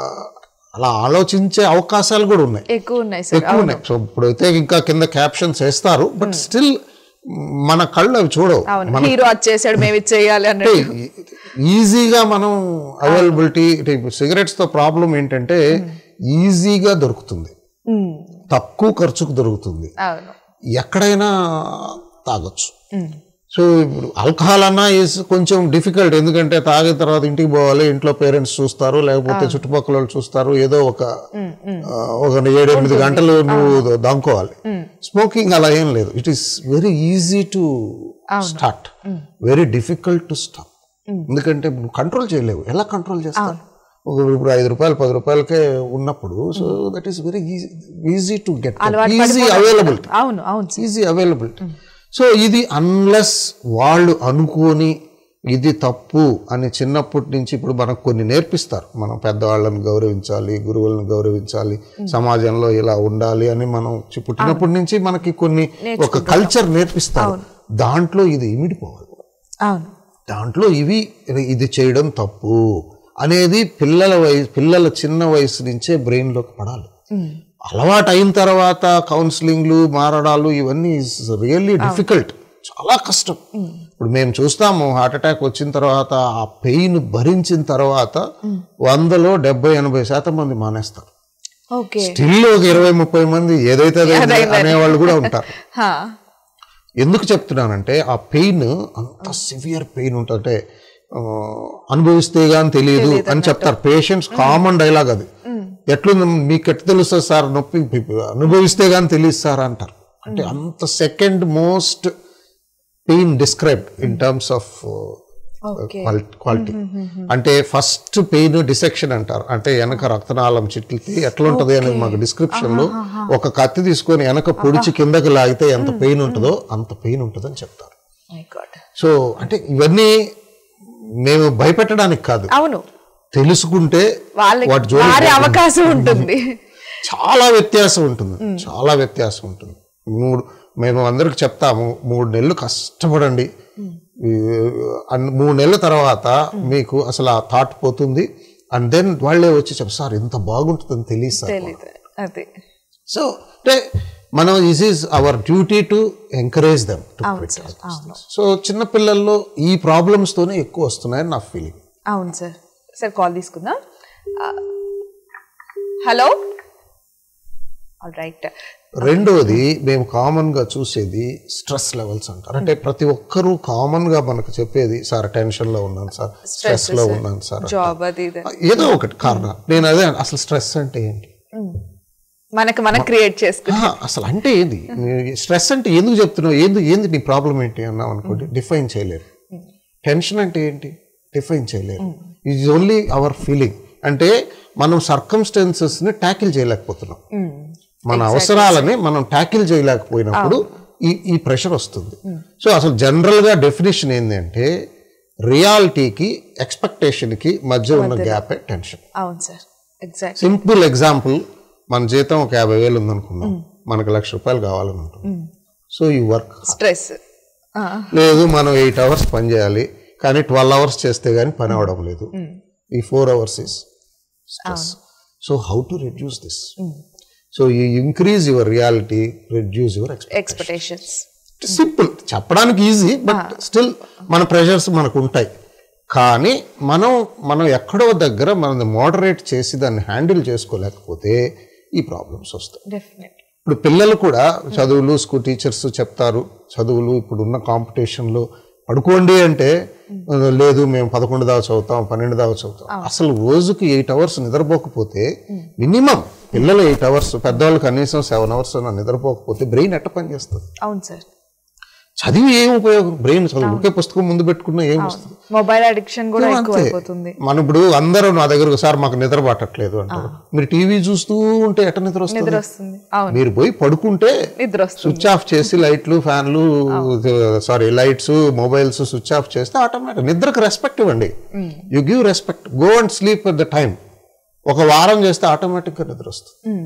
B: అలా ఆలోచించే అవకాశాలు కూడా ఉన్నాయి
A: ఎక్కువ ఉన్నాయి సార్
B: ఎక్కువ ఉన్నాయి సో ఇప్పుడైతే ఇంకా కింద క్యాప్షన్స్ వేస్తారు బట్ స్టిల్ మన కళ్ళు అవి చూడవు
A: అవును హీరో వచ్చేసాడు మేము ఇది చేయాలి
B: అంటే
A: అన్నట్టు
B: ఈజీగా మనం అవైలబిలిటీ సిగరెట్స్ తో ప్రాబ్లం ఏంటంటే ఈజీగా దొరుకుతుంది
A: ఉమ్,
B: తక్కువ ఖర్చుకు దొరుకుతుంది
A: అవును
B: ఎక్కడైనా తాగొచ్చు సో ఇప్పుడు ఆల్కహాల్ అన్నా ఈజ్ కొంచెం డిఫికల్ట్ ఎందుకంటే తాగిన తర్వాత ఇంటికి పోవాలి ఇంట్లో పేరెంట్స్ చూస్తారు లేకపోతే చుట్టుపక్కల వాళ్ళు చూస్తారు ఏదో ఒక ఆ, ఒక ఏడు ఎనిమిది గంటలు నువ్వు దాంకోవాలి స్మోకింగ్ అలా ఏం లేదు it is very easy to start very difficult to stop ఎందుకంటే నువ్వు కంట్రోల్ చేయలేవు ఎలా కంట్రోల్ చేస్తావు ఒక ఇప్పుడు ఐదు రూపాయలు పది రూపాయలకే ఉన్నప్పుడు so that is very easy easy to get
A: అలవాటు
B: ఈజీ
A: పడిపోవడం.
B: అవైలబిలిటీ
A: అవును అవును సార్
B: ఈజీ అవైలబిలిటీ సో ఇది అన్లెస్ వాళ్ళు అనుకోని ఇది తప్పు అని చిన్నప్పటి నుంచి ఇప్పుడు మనకు కొన్ని నేర్పిస్తారు మనం పెద్దవాళ్ళని గౌరవించాలి గురువులను గౌరవించాలి సమాజంలో ఇలా ఉండాలి అని మనం చి- పుట్టినప్పటి నుంచి మనకి కొన్ని ఒక కల్చర్ నేర్పిస్తారు దాంట్లో ఇది ఇమిడిపోవాలి
A: అవును
B: దాంట్లో ఇవి ఇది చేయడం తప్పు అనేది పిల్లల వయసు పిల్లల చిన్న వయసు నుంచే బ్రెయిన్లోకి పడాలి అలవాటు అయిన తర్వాత కౌన్సిలింగ్లు మారడాలు ఇవన్నీ రియల్లీ డిఫికల్ట్ చాలా కష్టం ఇప్పుడు మేము చూస్తాము హార్ట్ అటాక్ వచ్చిన తర్వాత ఆ పెయిన్ భరించిన తర్వాత వందలో డెబ్బై ఎనభై శాతం మంది మానేస్తారు
A: ఓకే
B: స్టిల్ ఒక ఇరవై ముప్పై మంది ఏదైతే అదైంది అనేవాళ్ళు కూడా ఉంటారు
A: హా.
B: ఎందుకు చెప్తున్నానంటే ఆ పెయిన్ అంత సివియర్ పెయిన్ ఉంటుంటే ఆ, అనుభవిస్తే గాని తెలియదు అని చెప్తారు పేషెంట్స్ కామన్ డైలాగ్ అది ఎట్లుంది మీకు ఎట్లా తెలుస్తుంది సార్ నొప్పి అనుభవిస్తే గాని తెలియదు సార్ అంటారు అంటే అంత second most pain described in terms of
A: okay
B: quality అంటే ఫస్ట్ పెయిన్ డిసెక్షన్ అంటారు అంటే వెనక రక్తనాళం చిట్లికి ఎట్లా ఉంటది అనేది మాకు డిస్క్రిప్షన్ లో ఒక కత్తి తీసుకొని వెనక పొడిచి కిందకి లాగితే ఎంత పెయిన్ ఉంటుందో అంత పెయిన్ ఉంటుందని చెప్తారు
A: మై గాడ్
B: సో అంటే ఇవన్నీ మేము భయపెట్టడానికి కాదు
A: అవును
B: తెలుసుకుంటే
A: వాళ్ళకి
B: వాటి జోలికి
A: మారే
B: పోకుండా
A: అవకాశం ఉంటుంది
B: చాలా వ్యత్యాసం ఉంటుంది చాలా వ్యత్యాసం ఉంటుంది మూడు మేము అందరికి చెప్తాము మూడు నెలలు కష్టపడండి ఈ, అన్- మూడు నెలల తర్వాత మీకు అసలు ఆ థాట్ పోతుంది అండ్ దెన్ వాళ్ళే వచ్చి చెప్ సార్ ఇంత బాగుంటుందని తెలియదు సార్
A: తెలీదు అదే
B: సో అంటే మనం is is our duty to encourage them
A: అవును సార్ అవును
B: సో చిన్న పిల్లల్లో ఈ ప్రాబ్లమ్స్ తోనే ఎక్కువ వస్తున్నాయని నా ఫీలింగ్
A: అవును సార్ సార్ కాల్ తీసుకుందాం హలో ఆల్ రైట్
B: రెండోది మేము కామన్ గా చూసేది స్ట్రెస్ లెవెల్స్ అంటారు అంటే ప్రతి ఒక్కరూ కామన్ గా మనకు చెప్పేది సార్ టెన్షన్ లో ఉన్నాను సార్ స్ట్రెస్ లో ఉన్నాను సార్
A: జాబ్ అది ఇది
B: ఏదో ఒకటి కారణం నేను అదే అసలు స్ట్రెస్ అంటే ఏంటి
A: మనకు మనం క్రియేట్ చేసుకుని
B: ఆహా, అసలు అంటే ఏంది స్ట్రెస్ అంటే ఎందుకు చెప్తున్నావు ఏంది ఏంది నీ ప్రాబ్లం ఏంటి అన్నావు అనుకోండి డిఫైన్ చేయలేరు టెన్షన్ అంటే ఏంటి డిఫైన్ చేయలేరు ఇది ఓన్లీ అవర్ ఫీలింగ్ అంటే మనం సర్కమ్స్టెన్సెస్ ని ట్యాకిల్ చేయలేకపోతున్నాం మన అవసరాలని మనం ట్యాకిల్ చేయలేకపోయినప్పుడు ఈ ఈ ప్రెషర్ వస్తుంది సో అసలు జనరల్ గా డెఫినేషన్ ఏంటి అంటే రియాలిటీకి ఎక్స్పెక్టేషన్కి మధ్య ఉన్న గ్యాపే టెన్షన్
A: అవును సార్ ఎగ్జాక్ట్
B: సింపుల్ ఎగ్జాంపుల్ మన జీతం ఒక యాభై వేలు ఉందనుకుందాం మనకు లక్ష రూపాయలు కావాలని ఉంటుంది సో ఈ వర్క్
A: స్ట్రెస్
B: లేదు మనం ఎయిట్ అవర్స్ పని చేయాలి కానీ ట్వెల్వ్ అవర్స్ చేస్తే కానీ పని అవడం లేదు ఈ four hours is stress so how to reduce this so ఈ increase your reality reduce your expect
A: expectations
B: simple చెప్పడానికి ఈజీ బట్ స్టిల్ మన ప్రెషర్స్ మనకు ఉంటాయి కానీ మనం మనం ఎక్కడో దగ్గర మనం మోడరేట్ చేసి దాన్ని హ్యాండిల్ చేసుకోలేకపోతే ఈ ప్రాబ్లమ్స్ వస్తాయి
A: డెఫినెట్
B: ఇప్పుడు పిల్లలు కూడా చదువులు స్కూల్ టీచర్స్ చెప్తారు చదువులు ఇప్పుడున్న కాంపిటీషన్లో పడుకోండి అంటే లేదు మేము పదకొండు దాకా చదువుతాం పన్నెండు దాకా చదువుతాం అసలు రోజుకి ఎయిట్ అవర్స్ నిద్రపోకపోతే మినిమం పిల్లలు ఎయిట్ అవర్స్ పెద్దవాళ్ళు కనీసం సెవెన్ అవర్స్ నిద్రపోకపోతే బ్రెయిన్ ఎట్ట పని చేస్తుంది
A: అవును సార్
B: చదివి ఏం ఉపయోగం బ్రెయిన్ చదువు ఒకే పుస్తకం ముందు పెట్టుకున్నా ఏం వస్తుంది
A: మొబైల్ అడిక్షన్ కూడా ఎక్కువ
B: అంతే.
A: అయిపోతుంది
B: మన ఇప్పుడు అందరూ నా దగ్గరకు సార్ మాకు నిద్ర పట్టట్లేదు అంటారు మీరు టీవీ చూస్తూ ఉంటే ఎట్ట నిద్ర వస్తుంది
A: నిద్ర వస్తుంది అవును
B: మీరు పోయి పడుకుంటే
A: నిద్ర వస్తుంది
B: స్విచ్ ఆఫ్ చేసి లైట్లు ఫ్యాన్లు sorry lights mobiles switch off చేస్తే ఆటోమేటిక్ నిద్రకు రెస్పెక్ట్ ఇవ్వండి you give respect go and sleep at the time ఒక వారం చేస్తే ఆటోమేటిక్గా నిద్ర వస్తుంది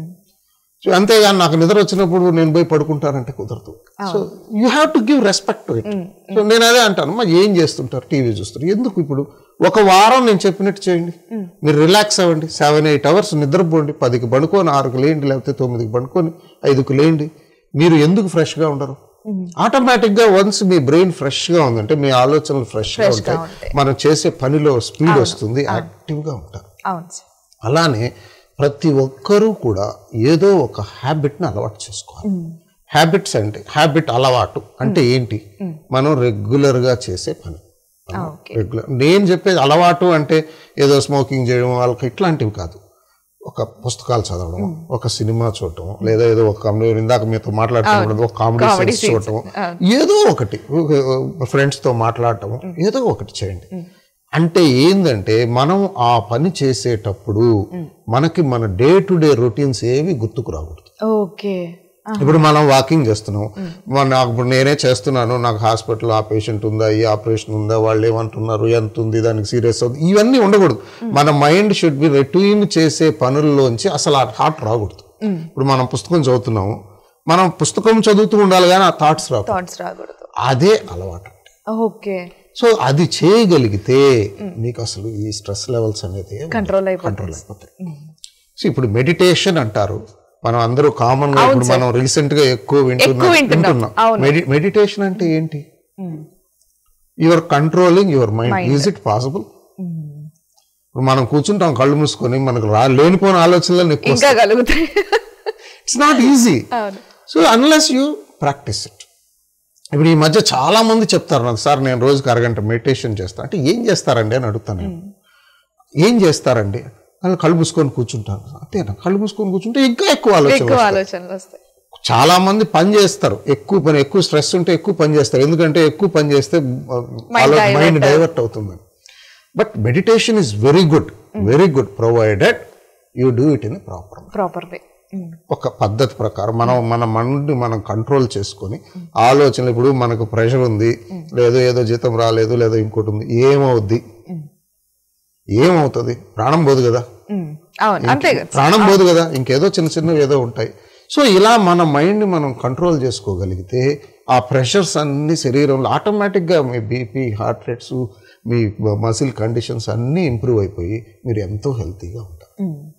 B: సో అంతేగాని నాకు నిద్ర వచ్చినప్పుడు నేను పోయి పడుకుంటానంటే కుదరదు so you have to give respect to it so నేను అదే అంటాను మా ఏం చేస్తుంటారు టీవీ చూస్తారు ఎందుకు ఇప్పుడు ఒక వారం నేను చెప్పినట్టు చేయండి మీరు రిలాక్స్ అవ్వండి సెవెన్ ఎయిట్ అవర్స్ నిద్రపోండి పదికి పడుకొని ఆరుకు లేండి లేకపోతే తొమ్మిదికి పడుకొని ఐదుకు లేండి మీరు ఎందుకు ఫ్రెష్గా ఉండరు ఆటోమేటిక్గా వన్స్ మీ బ్రెయిన్ ఫ్రెష్గా ఉందంటే మీ ఆలోచనలు ఫ్రెష్గా ఉంటాయి మనం చేసే పనిలో స్పీడ్ వస్తుంది యాక్టివ్గా ఉంటారు
A: అవును సార్
B: అలానే ప్రతి ఒక్కరూ కూడా ఏదో ఒక హ్యాబిట్ని అలవాటు చేసుకోవాలి హ్యాబిట్స్ అంటే హ్యాబిట్ అలవాటు అంటే ఏంటి మనం రెగ్యులర్గా చేసే పని
A: ఓకే
B: రెగ్యులర్ నేను చెప్పేది అలవాటు అంటే ఏదో స్మోకింగ్ చేయడం వాళ్ళకి ఇట్లాంటివి కాదు ఒక పుస్తకాలు చదవడం ఒక సినిమా చూడటం లేదా ఏదో ఒక comedy- ఇందాక మీతో మాట్లాడుతున్నప్పుడు ఒక కామెడీ
A: Comedy
B: సీన్స్
A: scenes.
B: చూడటం ఏదో ఒకటి ఫ్రెండ్స్తో మాట్లాడటం ఏదో ఒకటి చేయండి అంటే ఏందంటే మనం ఆ పని చేసేటప్పుడు మనకి మన డే టు డే రొటీన్స్ ఏవి గుర్తుకు రాకూడదు
A: ఓకే
B: ఇప్పుడు మనం వాకింగ్ చేస్తున్నాం మన నాకు ఇప్పుడు నేనే చేస్తున్నాను నాకు హాస్పిటల్ ఆ పేషెంట్ ఉందా ఈ ఆపరేషన్ ఉందా వాళ్ళు ఏమంటున్నారు ఎంత ఉంది దానికి సీరియస్ అవుతుంది ఇవన్నీ ఉండకూడదు మన మైండ్ షుడ్ బి రెట్యూన్ చేసే పనుల్లోంచి అసలు ఆ థాట్ రాకూడదు ఇప్పుడు మనం పుస్తకం చదువుతున్నాము మనం పుస్తకం చదువుతూ ఉండాలి కానీ ఆ థాట్స్ రాకూడదు
A: థాట్స్ రాకూడదు
B: అదే అలవాటు
A: ఓకే
B: సో అది చేయగలిగితే మీకు అసలు ఈ స్ట్రెస్ లెవెల్స్ అనేది
A: కంట్రోల్ అయిపోతుంది
B: కంట్రోల్ అయిపోతాయి సో ఇప్పుడు మెడిటేషన్ అంటారు మనం అందరూ కామన్ గా ఇప్పుడు మనం రీసెంట్ గా ఎక్కువ వింటున్నాం
A: వింటున్నాం.
B: వింటున్నాం మెడిటేషన్ అంటే ఏంటి your controlling your mind is it possible ఇప్పుడు మనం కూర్చుంటాం కళ్ళు మూసుకొని మనకు రా లేనిపోయిన ఆలోచనలను ఎక్కువ
A: ఇంకా కలుగుతాయి
B: it's not easy so unless you practice it ఇప్పుడు ఈ మధ్య చాలా మంది చెప్తారు నాకు సార్ నేను రోజుకి అరగంట మెడిటేషన్ చేస్తాను అంటే ఏం చేస్తారండి అని అడుగుతాను నేను ఏం చేస్తారండి అని కళ్ళు మూసుకొని కూర్చుంటాను అంతేనా కళ్ళు మూసుకొని కూర్చుంటే ఇంకా ఎక్కువ ఆలోచన
A: ఎక్కువ ఆలోచనలు వస్తాయి
B: చాలా మంది పని చేస్తారు ఎక్కువ పని ఎక్కువ స్ట్రెస్ ఉంటే ఎక్కువ పని చేస్తారు ఎందుకంటే ఎక్కువ పని చేస్తే మైండ్ డైవర్ట్ అవుతుంది but meditation is very good very good provided you do it in proper
A: proper way
B: ఒక పద్ధతి ప్రకారం మనం మన మైండ్ని మనం కంట్రోల్ చేసుకొని ఆలోచనలు ఇప్పుడు మనకు ప్రెషర్ ఉంది లేదో ఏదో జీతం రాలేదు లేదో ఇంకోటి ఉంది ఏమవుద్ది ఏమవుతుంది ప్రాణం పోదు కదా
A: అవును అంతే కదా
B: ప్రాణం పోదు కదా ఇంకేదో చిన్న చిన్నవి ఏదో ఉంటాయి సో ఇలా మన మైండ్ని మనం కంట్రోల్ చేసుకోగలిగితే ఆ ప్రెషర్స్ అన్ని శరీరంలో ఆటోమేటిక్గా మీ బీపీ హార్ట్ రేట్స్ మీ మసిల్ కండిషన్స్ అన్నీ ఇంప్రూవ్ అయిపోయి మీరు ఎంతో హెల్తీగా ఉంటారు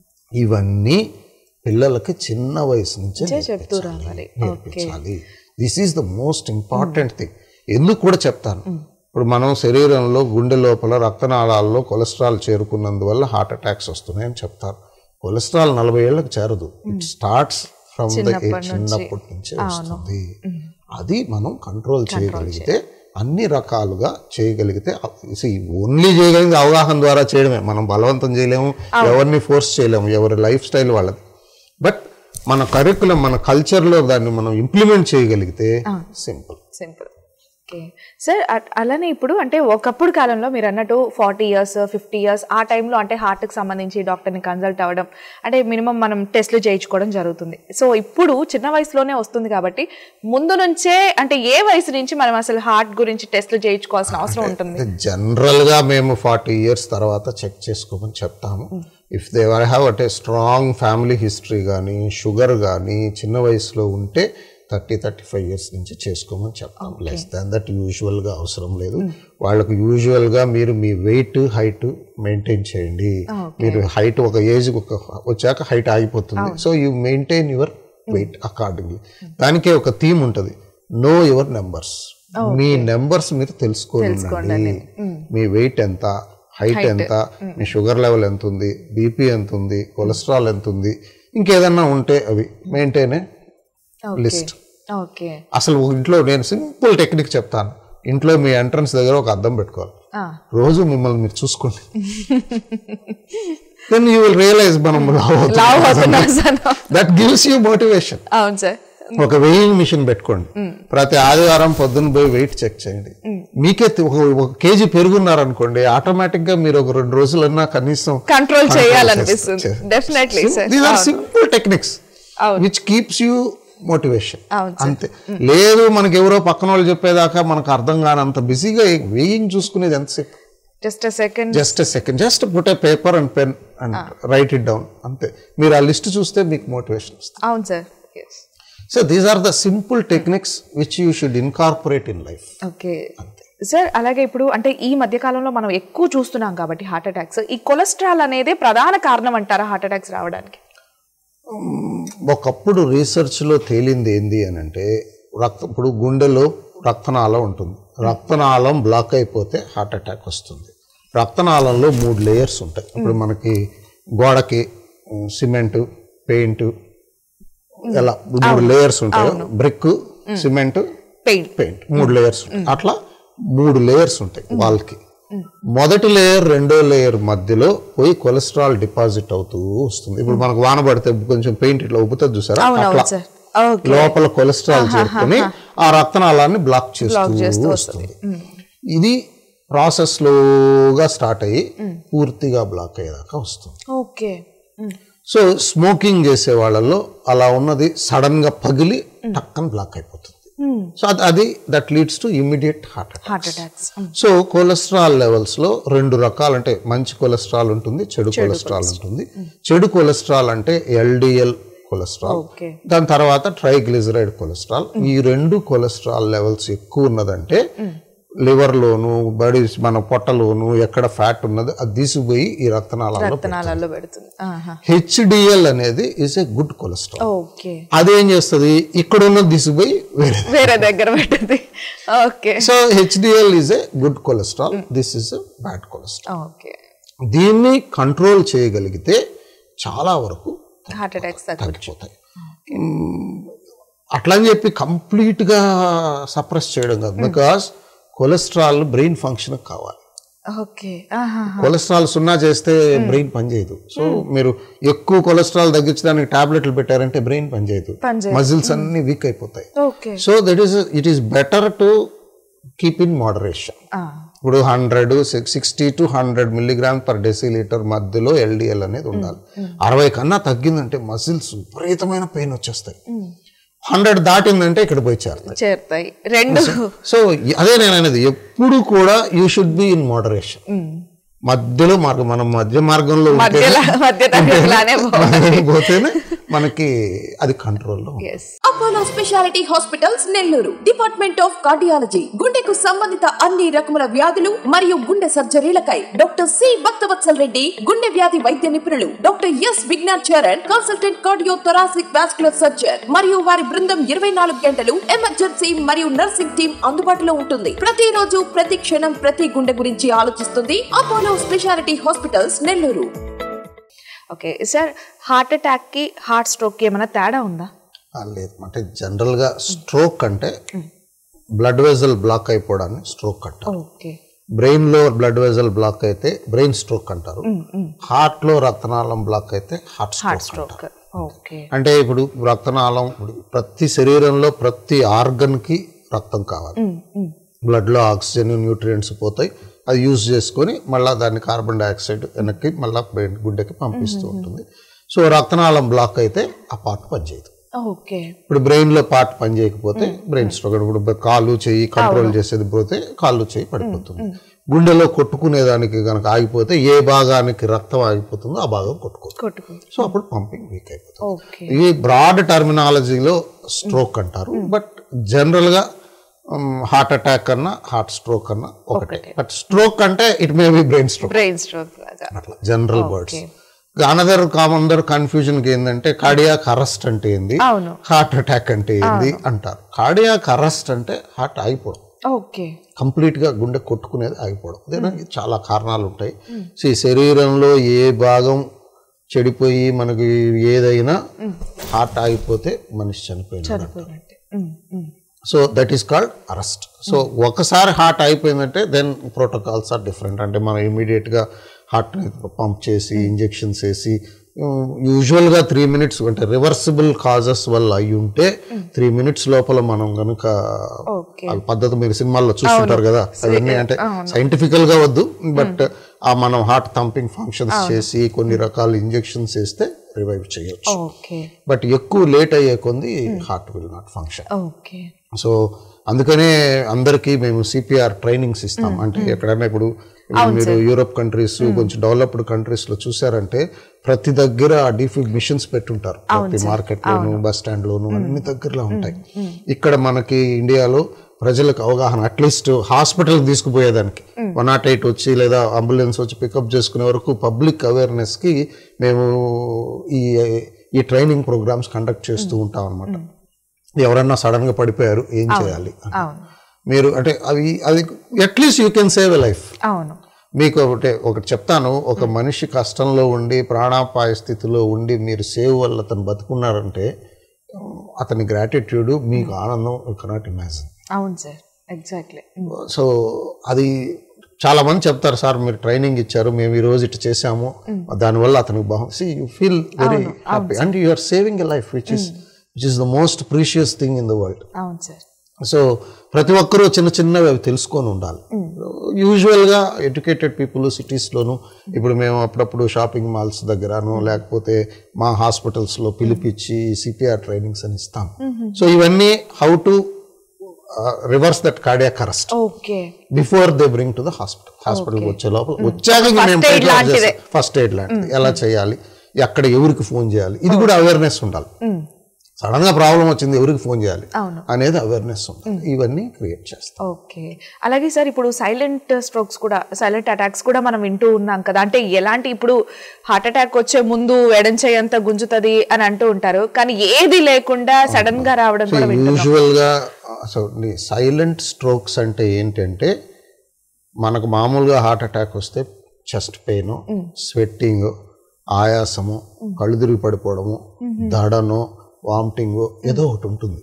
B: ఇవన్నీ పిల్లలకి చిన్న వయసు నుంచే
A: చెప్తూ
B: నేర్పించాలి.
A: రావాలి.
B: నేర్పించాలి this is the most important thing ఎందుకు కూడా చెప్తాను ఇప్పుడు మనం శరీరంలో గుండె లోపల రక్తనాళాల్లో కొలెస్ట్రాల్ చేరుకున్నందువల్ల హార్ట్ అటాక్స్ వస్తున్నాయని చెప్తారు కొలెస్ట్రాల్ నలభై ఏళ్ళకి చేరదు ఇట్ స్టార్ట్స్ ఫ్రమ్ ద చిన్నప్పటి నుంచే వస్తుంది అది మనం కంట్రోల్ చేయగలిగితే అన్ని రకాలుగా చేయగలిగితే ఓన్లీ చేయగలిగితే అవగాహన ద్వారా చేయడమే మనం బలవంతం చేయలేము ఎవరిని ఫోర్స్ చేయలేము ఎవరి లైఫ్ స్టైల్ వాళ్ళది బట్ మన కరికులం మన కల్చర్లో దాన్ని మనం ఇంప్లిమెంట్ చేయగలిగితే సింపుల్
A: సింపుల్ ఓకే సార్ అట్- అలానే ఇప్పుడు అంటే ఒకప్పుడు కాలంలో మీరు అన్నట్టు ఫార్టీ ఇయర్స్ ఫిఫ్టీ ఇయర్స్ ఆ టైంలో అంటే హార్ట్కి సంబంధించి డాక్టర్ని కన్సల్ట్ అవ్వడం అంటే మినిమం మనం టెస్ట్లు చేయించుకోవడం జరుగుతుంది సో ఇప్పుడు చిన్న వయసులోనే వస్తుంది కాబట్టి ముందు నుంచే అంటే ఏ వయసు నుంచి మనం అసలు హార్ట్ గురించి టెస్ట్లు చేయించుకోవాల్సిన అవసరం ఉంటుంది
B: జనరల్గా మేము ఫార్టీ ఇయర్స్ తర్వాత చెక్ చేసుకోమని చెప్తాము if they have at a strong family history కానీ షుగర్ కానీ చిన్న వయసులో ఉంటే థర్టీ థర్టీ ఫైవ్ ఇయర్స్ నుంచి చేసుకోమని చెప్తాం లెస్ దాన్ దట్ యూజువల్గా అవసరం లేదు వాళ్ళకు యూజువల్గా మీరు మీ వెయిట్ హైట్ మెయింటైన్ చేయండి మీరు హైట్ ఒక ఏజ్ ఒక వచ్చాక హైట్ ఆగిపోతుంది so you maintain your weight accordingly దానికే ఒక థీమ్ ఉంటుంది నో యువర్ నెంబర్స్ మీ నెంబర్స్ మీరు తెలుసుకోండి మీ వెయిట్ ఎంత హైట్ ఎంత మీ షుగర్ లెవెల్ ఎంత ఉంది బీపీ ఎంత ఉంది కొలెస్ట్రాల్ ఎంత ఉంది ఇంకేదన్నా ఉంటే అవి మెయింటైన్ లిస్ట్
A: ఓకే
B: అసలు ఇంట్లో నేను సింపుల్ టెక్నిక్ చెప్తాను ఇంట్లో మీ ఎంట్రన్స్ దగ్గర ఒక అద్దం పెట్టుకోవాలి రోజు మిమ్మల్ని మీరు చూసుకోండి దెన్ యూ విల్ రియలైజ్ మనం
A: లావ్ అవుతున్నాం sir
B: that gives you motivation
A: అవును సార్
B: ఒక వెయింగ్ మిషన్ పెట్టుకోండి ప్రతి ఆదివారం పొద్దున్న పోయి వెయిట్ చెక్ చేయండి మీకే తె- ఒక ఒక కేజీ పెరుగున్నారనుకోండి ఆటోమేటిక్ గా మీరు ఒక రెండు రోజులన్నా కనీసం
A: కంట్రోల్
B: control
A: చేయాలనిపిస్తుంది
B: చేస్తారు.
A: Definitely sir
B: these are simple techniques
A: అవును.
B: విచ్ కీప్స్ యూ మోటివేషన్
A: అవును
B: అంతే లేదు మనకి ఎవరో పక్కన వాళ్ళు చెప్పేదాకా మనకు అర్థం కానంత బిజీగా వెయింగ్ చూసుకునేది ఎంతసేపు
A: just second
B: just second just put a paper and pen and write it down అంతే మీరు ఆ లిస్ట్ చూస్తే మీకు మోటివేషన్ వస్తుంది
A: అవును sir yes
B: so these are the simple techniques which you should incorporate in life
A: okay sir అలాగే ఇప్పుడు అంటే ఈ మధ్య కాలంలో మనం ఎక్కువ చూస్తున్నాం కాబట్టి హార్ట్ అటాక్స్ ఈ కొలెస్ట్రాల్ అనేది ప్రధాన కారణం అంటారా హార్ట్ అటాక్స్ రావడానికి
B: ఒకప్పుడు రీసెర్చ్లో తేలింది ఏంది అని అంటే రక్త ఇప్పుడు గుండెలో రక్తనాళం ఉంటుంది రక్తనాళం బ్లాక్ అయిపోతే హార్ట్ అటాక్ వస్తుంది రక్తనాళంలో మూడు లేయర్స్ ఉంటాయి ఇప్పుడు మనకి గోడకి సిమెంట్ పెయింట్ ఎలా మూడు లేయర్స్ ఉంటాయి బ్రిక్ సిమెంట్
A: పెయింట్
B: పెయింట్ మూడు లేయర్స్ అట్లా మూడు లేయర్స్ ఉంటాయి వాళ్ళకి మొదటి లేయర్ రెండో లేయర్ మధ్యలో పోయి కొలెస్ట్రాల్ డిపాజిట్ అవుతూ వస్తుంది ఇప్పుడు మనకు వాన పడితే కొంచెం పెయింట్ ఇట్లా ఉబ్బుతుంది చూసారా అట్లా
A: అవునవును సార్ ఓకే
B: లోపల కొలెస్ట్రాల్ చేరుకొని ఆ రక్తనాళాన్ని బ్లాక్ చేస్తూ వస్తుంది ఇది ప్రాసెస్ స్లోగా స్టార్ట్ అయ్యి పూర్తిగా బ్లాక్ అయ్యేదాకా వస్తుంది
A: ఓకే
B: సో స్మోకింగ్ చేసే వాళ్ళల్లో అలా ఉన్నది సడన్ గా పగిలి టక్కన బ్లాక్ అయిపోతుంది సో అది అది that leads to immediate heart attack
A: heart attacks
B: so cholesterol levels లో రెండు రకాలు అంటే మంచి కొలెస్ట్రాల్ ఉంటుంది చెడు కొలెస్ట్రాల్ ఉంటుంది చెడు కొలెస్ట్రాల్ అంటే ఎల్డిఎల్ కొలెస్ట్రాల్
A: ఓకే
B: దాని తర్వాత ట్రైగ్లిజరైడ్ కొలెస్ట్రాల్ ఈ రెండు కొలెస్ట్రాల్ లెవెల్స్ ఎక్కువ ఉన్నదంటే లివర్ లోను బడి మన పొట్టలోను ఎక్కడ ఫ్యాట్ ఉన్నది అది తీసుకుపోయి ఈ రక్తనాళాల్లో
A: రక్తనాళాల్లో పెడుతుంది ఆహా.
B: హెచ్డిఎల్ అనేది is a good cholesterol
A: okay
B: అదేం చేస్తుంది ఇక్కడ ఉన్న తీసుకుపోయి వేరే
A: వేరే దగ్గర పెట్టింది okay
B: so HDL is a good cholesterol this is a bad cholesterol
A: okay
B: దీన్ని కంట్రోల్ చేయగలిగితే చాలా వరకు
A: హార్ట్ అటాక్స్ తగ్గు
B: తగ్గిపోతాయి మ్మ్. అట్లా అని చెప్పి కంప్లీట్గా సప్రెస్ చేయడం కాదు బికాస్ కొలెస్ట్రాల్ బ్రెయిన్ ఫంక్షన్ కావాలి
A: ఓకే ఆహా
B: కొలెస్ట్రాల్ సున్నా చేస్తే బ్రెయిన్ పనిచేయదు సో మీరు ఎక్కువ కొలెస్ట్రాల్ తగ్గించడానికి టాబ్లెట్లు పెట్టారంటే బ్రెయిన్ పనిచేయదు
A: పనిచేయదు.
B: మజిల్స్ అన్ని వీక్ అయిపోతాయి
A: okay
B: so that is it is better to keep in moderation ఇప్పుడు hundred sixty to hundred milligram per decilitre మధ్యలో ఎల్డిఎల్ అనేది ఉండాలి అరవై కన్నా తగ్గిందంటే మజిల్స్ విపరీతమైన పెయిన్ వచ్చేస్తాయి హండ్రెడ్ దాటిందంటే ఇక్కడ పోయి చేరుతాయి
A: చేరుతాయి రెండు
B: సో అదే నేను అనేది ఎప్పుడు కూడా you should be in moderation మధ్యలో మార్గం మనం మధ్య మార్గంలో ఉంటేనే-
A: మధ్యలో మధ్య తరగతిలానే
B: ఉంటేనే పోతేనే మనకి అది కంట్రోల్లో
A: yes
E: Apollo speciality hospitals Nellore department of cardiology గుండెకు సంబంధిత అన్ని రకముల వ్యాధులు మరియు గుండె సర్జరీలకై డాక్టర్ సి భక్తవత్సల్ రెడ్డి గుండె వ్యాధి వైద్య నిపుణులు doctor S Vignan Charan consultant cardio thoracic vascular surgeon మరియు వారి బృందం ఇరవై నాలుగు గంటలు ఎమర్జెన్సీ మరియు నర్సింగ్ టీం అందుబాటులో ఉంటుంది ప్రతిరోజు ప్రతి క్షణం ప్రతి గుండె గురించి ఆలోచిస్తుంది Apollo speciality hospitals Nellore
A: okay sir heart attack కి హార్ట్ స్ట్రోక్ కి ఏమైనా తేడా ఉందా
B: ఆ, లేదు అంటే జనరల్గా స్ట్రోక్ అంటే బ్లడ్ వెజల్ బ్లాక్ అయిపోవడాన్ని స్ట్రోక్ అంటారు
A: ఓకే
B: బ్రెయిన్ లో బ్లడ్ వెజల్ బ్లాక్ అయితే బ్రెయిన్ స్ట్రోక్ అంటారు హార్ట్ లో రక్తనాళం బ్లడ్ అయితే heart
A: heart
B: stroke
A: stroke okay
B: అంటే ఇప్పుడు రక్తనాళం ఇప్పుడు ప్రతి శరీరంలో ప్రతి ఆర్గన్ కి రక్తం కావాలి బ్లడ్ లో ఆక్సిజన్ న్యూట్రియంట్స్ పోతాయి అది యూజ్ చేసుకొని మళ్ళీ దాన్ని కార్బన్ డైఆక్సైడ్ వెనక్కి మళ్ళీ బ్రెయిన్ గుండెకి పంపిస్తూ ఉంటుంది సో రక్తనాళం బ్లాక్ అయితే ఆ పార్ట్ పనిచేయదు
A: ఓకే
B: ఇప్పుడు బ్రెయిన్ లో పార్ట్ పని చేయకపోతే బ్రెయిన్ స్ట్రోక్ ఇప్పుడు కాళ్ళు చెయ్యి కంట్రోల్ చేసేది పోతే కాళ్ళు చెయ్యి పడిపోతుంది గుండెలో కొట్టుకునేదానికి కనుక ఆగిపోతే ఏ భాగానికి రక్తం ఆగిపోతుందో ఆ భాగం కొట్టుకోదు
A: కొట్టుకు
B: సో అప్పుడు పంపింగ్ వీక్ అయిపోతుంది
A: ఓకే
B: ఇది బ్రాడ్ టర్మినాలజీలో స్ట్రోక్ అంటారు బట్ జనరల్గా హార్ట్ అటాక్ అన్నా హార్ట్ స్ట్రోక్ అన్నా ఒకటే బట్ స్ట్రోక్ అంటే it may be brain stroke
A: brain stroke లాగా
B: అట్లా జనరల్ వర్డ్స్ అనదర్ అందరు కన్ఫ్యూజన్ ఏంటంటే కార్డియాక్ అరెస్ట్ అంటే ఏంది
A: అవును
B: హార్ట్ అటాక్ అంటే ఏంది అంటారు కార్డియాక్ అరెస్ట్ అంటే హార్ట్ ఆగిపోవడం
A: ఓకే
B: కంప్లీట్ గా గుండె కొట్టుకునేది ఆగిపోవడం దానికి చాలా కారణాలు ఉంటాయి సో ఈ శరీరంలో ఏ భాగం చెడిపోయి మనకి ఏదైనా హార్ట్ ఆగిపోతే మనిషి చనిపోయినాడు
A: పోయినట్టే um, um.
B: So that is called arrest so ఒకసారి హార్ట్ అయిపోయిందంటే దెన్ ప్రోటోకాల్స్ ఆర్ డిఫరెంట్ అంటే మనం ఇమీడియట్గా హార్ట్ని పంప్ చేసి ఇంజెక్షన్స్ వేసి యూజువల్గా త్రీ మినిట్స్ అంటే రివర్సిబుల్ కాజెస్ వల్ల అయి ఉంటే త్రీ మినిట్స్ లోపల మనం కనుక
A: ఓకే
B: ఆ పద్ధతి మీరు సినిమాల్లో చూస్తుంటారు కదా అవన్నీ అంటే సైంటిఫికల్ గా వద్దు బట్ ఆ మనం హార్ట్ థంపింగ్ ఫంక్షన్స్ చేసి కొన్ని రకాల ఇంజెక్షన్స్ వేస్తే రివైవ్ చేయొచ్చు
A: ఓకే
B: బట్ ఎక్కువ లేట్ అయ్యే కొంది heart will not function
A: okay
B: so అందుకనే అందరికీ మేము సిపిఆర్ ట్రైనింగ్స్ ఇస్తాం అంటే ఎక్కడైనా ఇప్పుడు మీరు యూరోప్ కంట్రీస్ కొంచెం డెవలప్డ్ కంట్రీస్ లో చూసారంటే ప్రతి దగ్గర డిఫి మిషన్స్ పెట్టుంటారు ప్రతి మార్కెట్ లోను బస్ స్టాండ్ లోను అన్ని దగ్గరలో ఉంటాయి ఇక్కడ మనకి ఇండియాలో ప్రజలకు అవగాహన అట్లీస్ట్ హాస్పిటల్కి తీసుకుపోయేదానికి వన్ నాట్ ఎయిట్ వచ్చి లేదా అంబులెన్స్ వచ్చి పికప్ చేసుకునే వరకు పబ్లిక్ అవేర్నెస్ కి మేము ఈ ఈ ట్రైనింగ్ ప్రోగ్రామ్స్ కండక్ట్ చేస్తూ ఉంటాం అనమాట ఎవరన్నా సడన్ గా పడిపోయారు ఏం చేయాలి అని.
A: అవును
B: మీరు అంటే అవి అది at least you can save a life
A: అవును
B: మీకు ఒకటి ఒకటి చెప్తాను ఒక మనిషి కష్టంలో ఉండి ప్రాణాపాయ స్థితిలో ఉండి మీరు సేవ్ వల్ల తను బతుకున్నారంటే అతని గ్రాటిట్యూడ్ మీకు ఆనందం యూ కెనాట్ ఇమాజిన్
A: అవును సార్ ఎగ్జాక్ట్లీ
B: సో అది చాలా మంది చెప్తారు సార్ మీరు ట్రైనింగ్ ఇచ్చారు మేము ఈ రోజు ఇటు చేసాము దానివల్ల అతనికి బాగుంది see you feel very happy and you are saving a life which is which is the most precious thing in the world
A: అవును సార్
B: సో ప్రతి ఒక్కరూ చిన్న చిన్నవి అవి తెలుసుకొని ఉండాలి యూజువల్గా ఎడ్యుకేటెడ్ పీపుల్ సిటీస్లోను ఇప్పుడు మేము అప్పుడప్పుడు షాపింగ్ మాల్స్ దగ్గరను లేకపోతే మా హాస్పిటల్స్లో పిలిపించి సిపిఆర్ ట్రైనింగ్స్ అని ఇస్తాం సో ఇవన్నీ how to reverse that cardiac arrest
A: okay
B: before they bring to the hospital హాస్పిటల్కి వచ్చే లోపల వచ్చాక
A: First aid లాంటిదే.
B: ఫస్ట్ ఎయిడ్ లాంటిది ఎలా చేయాలి ఎక్కడ ఎవరికి ఫోన్ చేయాలి ఇది కూడా అవేర్నెస్ ఉండాలి సడన్ గా ప్రాబ్లం వచ్చింది ఎవరికి ఫోన్ చేయాలి
A: అవును.
B: అనేది అవేర్నెస్ ఉంటుంది ఇవన్నీ క్రియేట్ చేస్తాం
A: ఓకే అలాగే సార్ ఇప్పుడు సైలెంట్ స్ట్రోక్స్ కూడా సైలెంట్ అటాక్స్ కూడా మనం వింటూ ఉన్నాం కదా అంటే ఎలాంటి ఇప్పుడు హార్ట్ అటాక్ వచ్చే ముందు ఎడం చేయంత గుంజుతుంది అని అంటూ ఉంటారు కానీ ఏది లేకుండా సడన్ గా రావడం కూడా వింటున్నాం
B: యూజువల్ గా అసలు సైలెంట్ స్ట్రోక్స్ అంటే ఏంటంటే మనకు మామూలుగా హార్ట్ అటాక్ వస్తే చెస్ట్ పెయిన్ స్వెట్టింగ్ ఆయాసము కళ్ళు తిరిగి పడిపోవడము దడను వామిటింగ్ ఏదో ఒకటి ఉంటుంది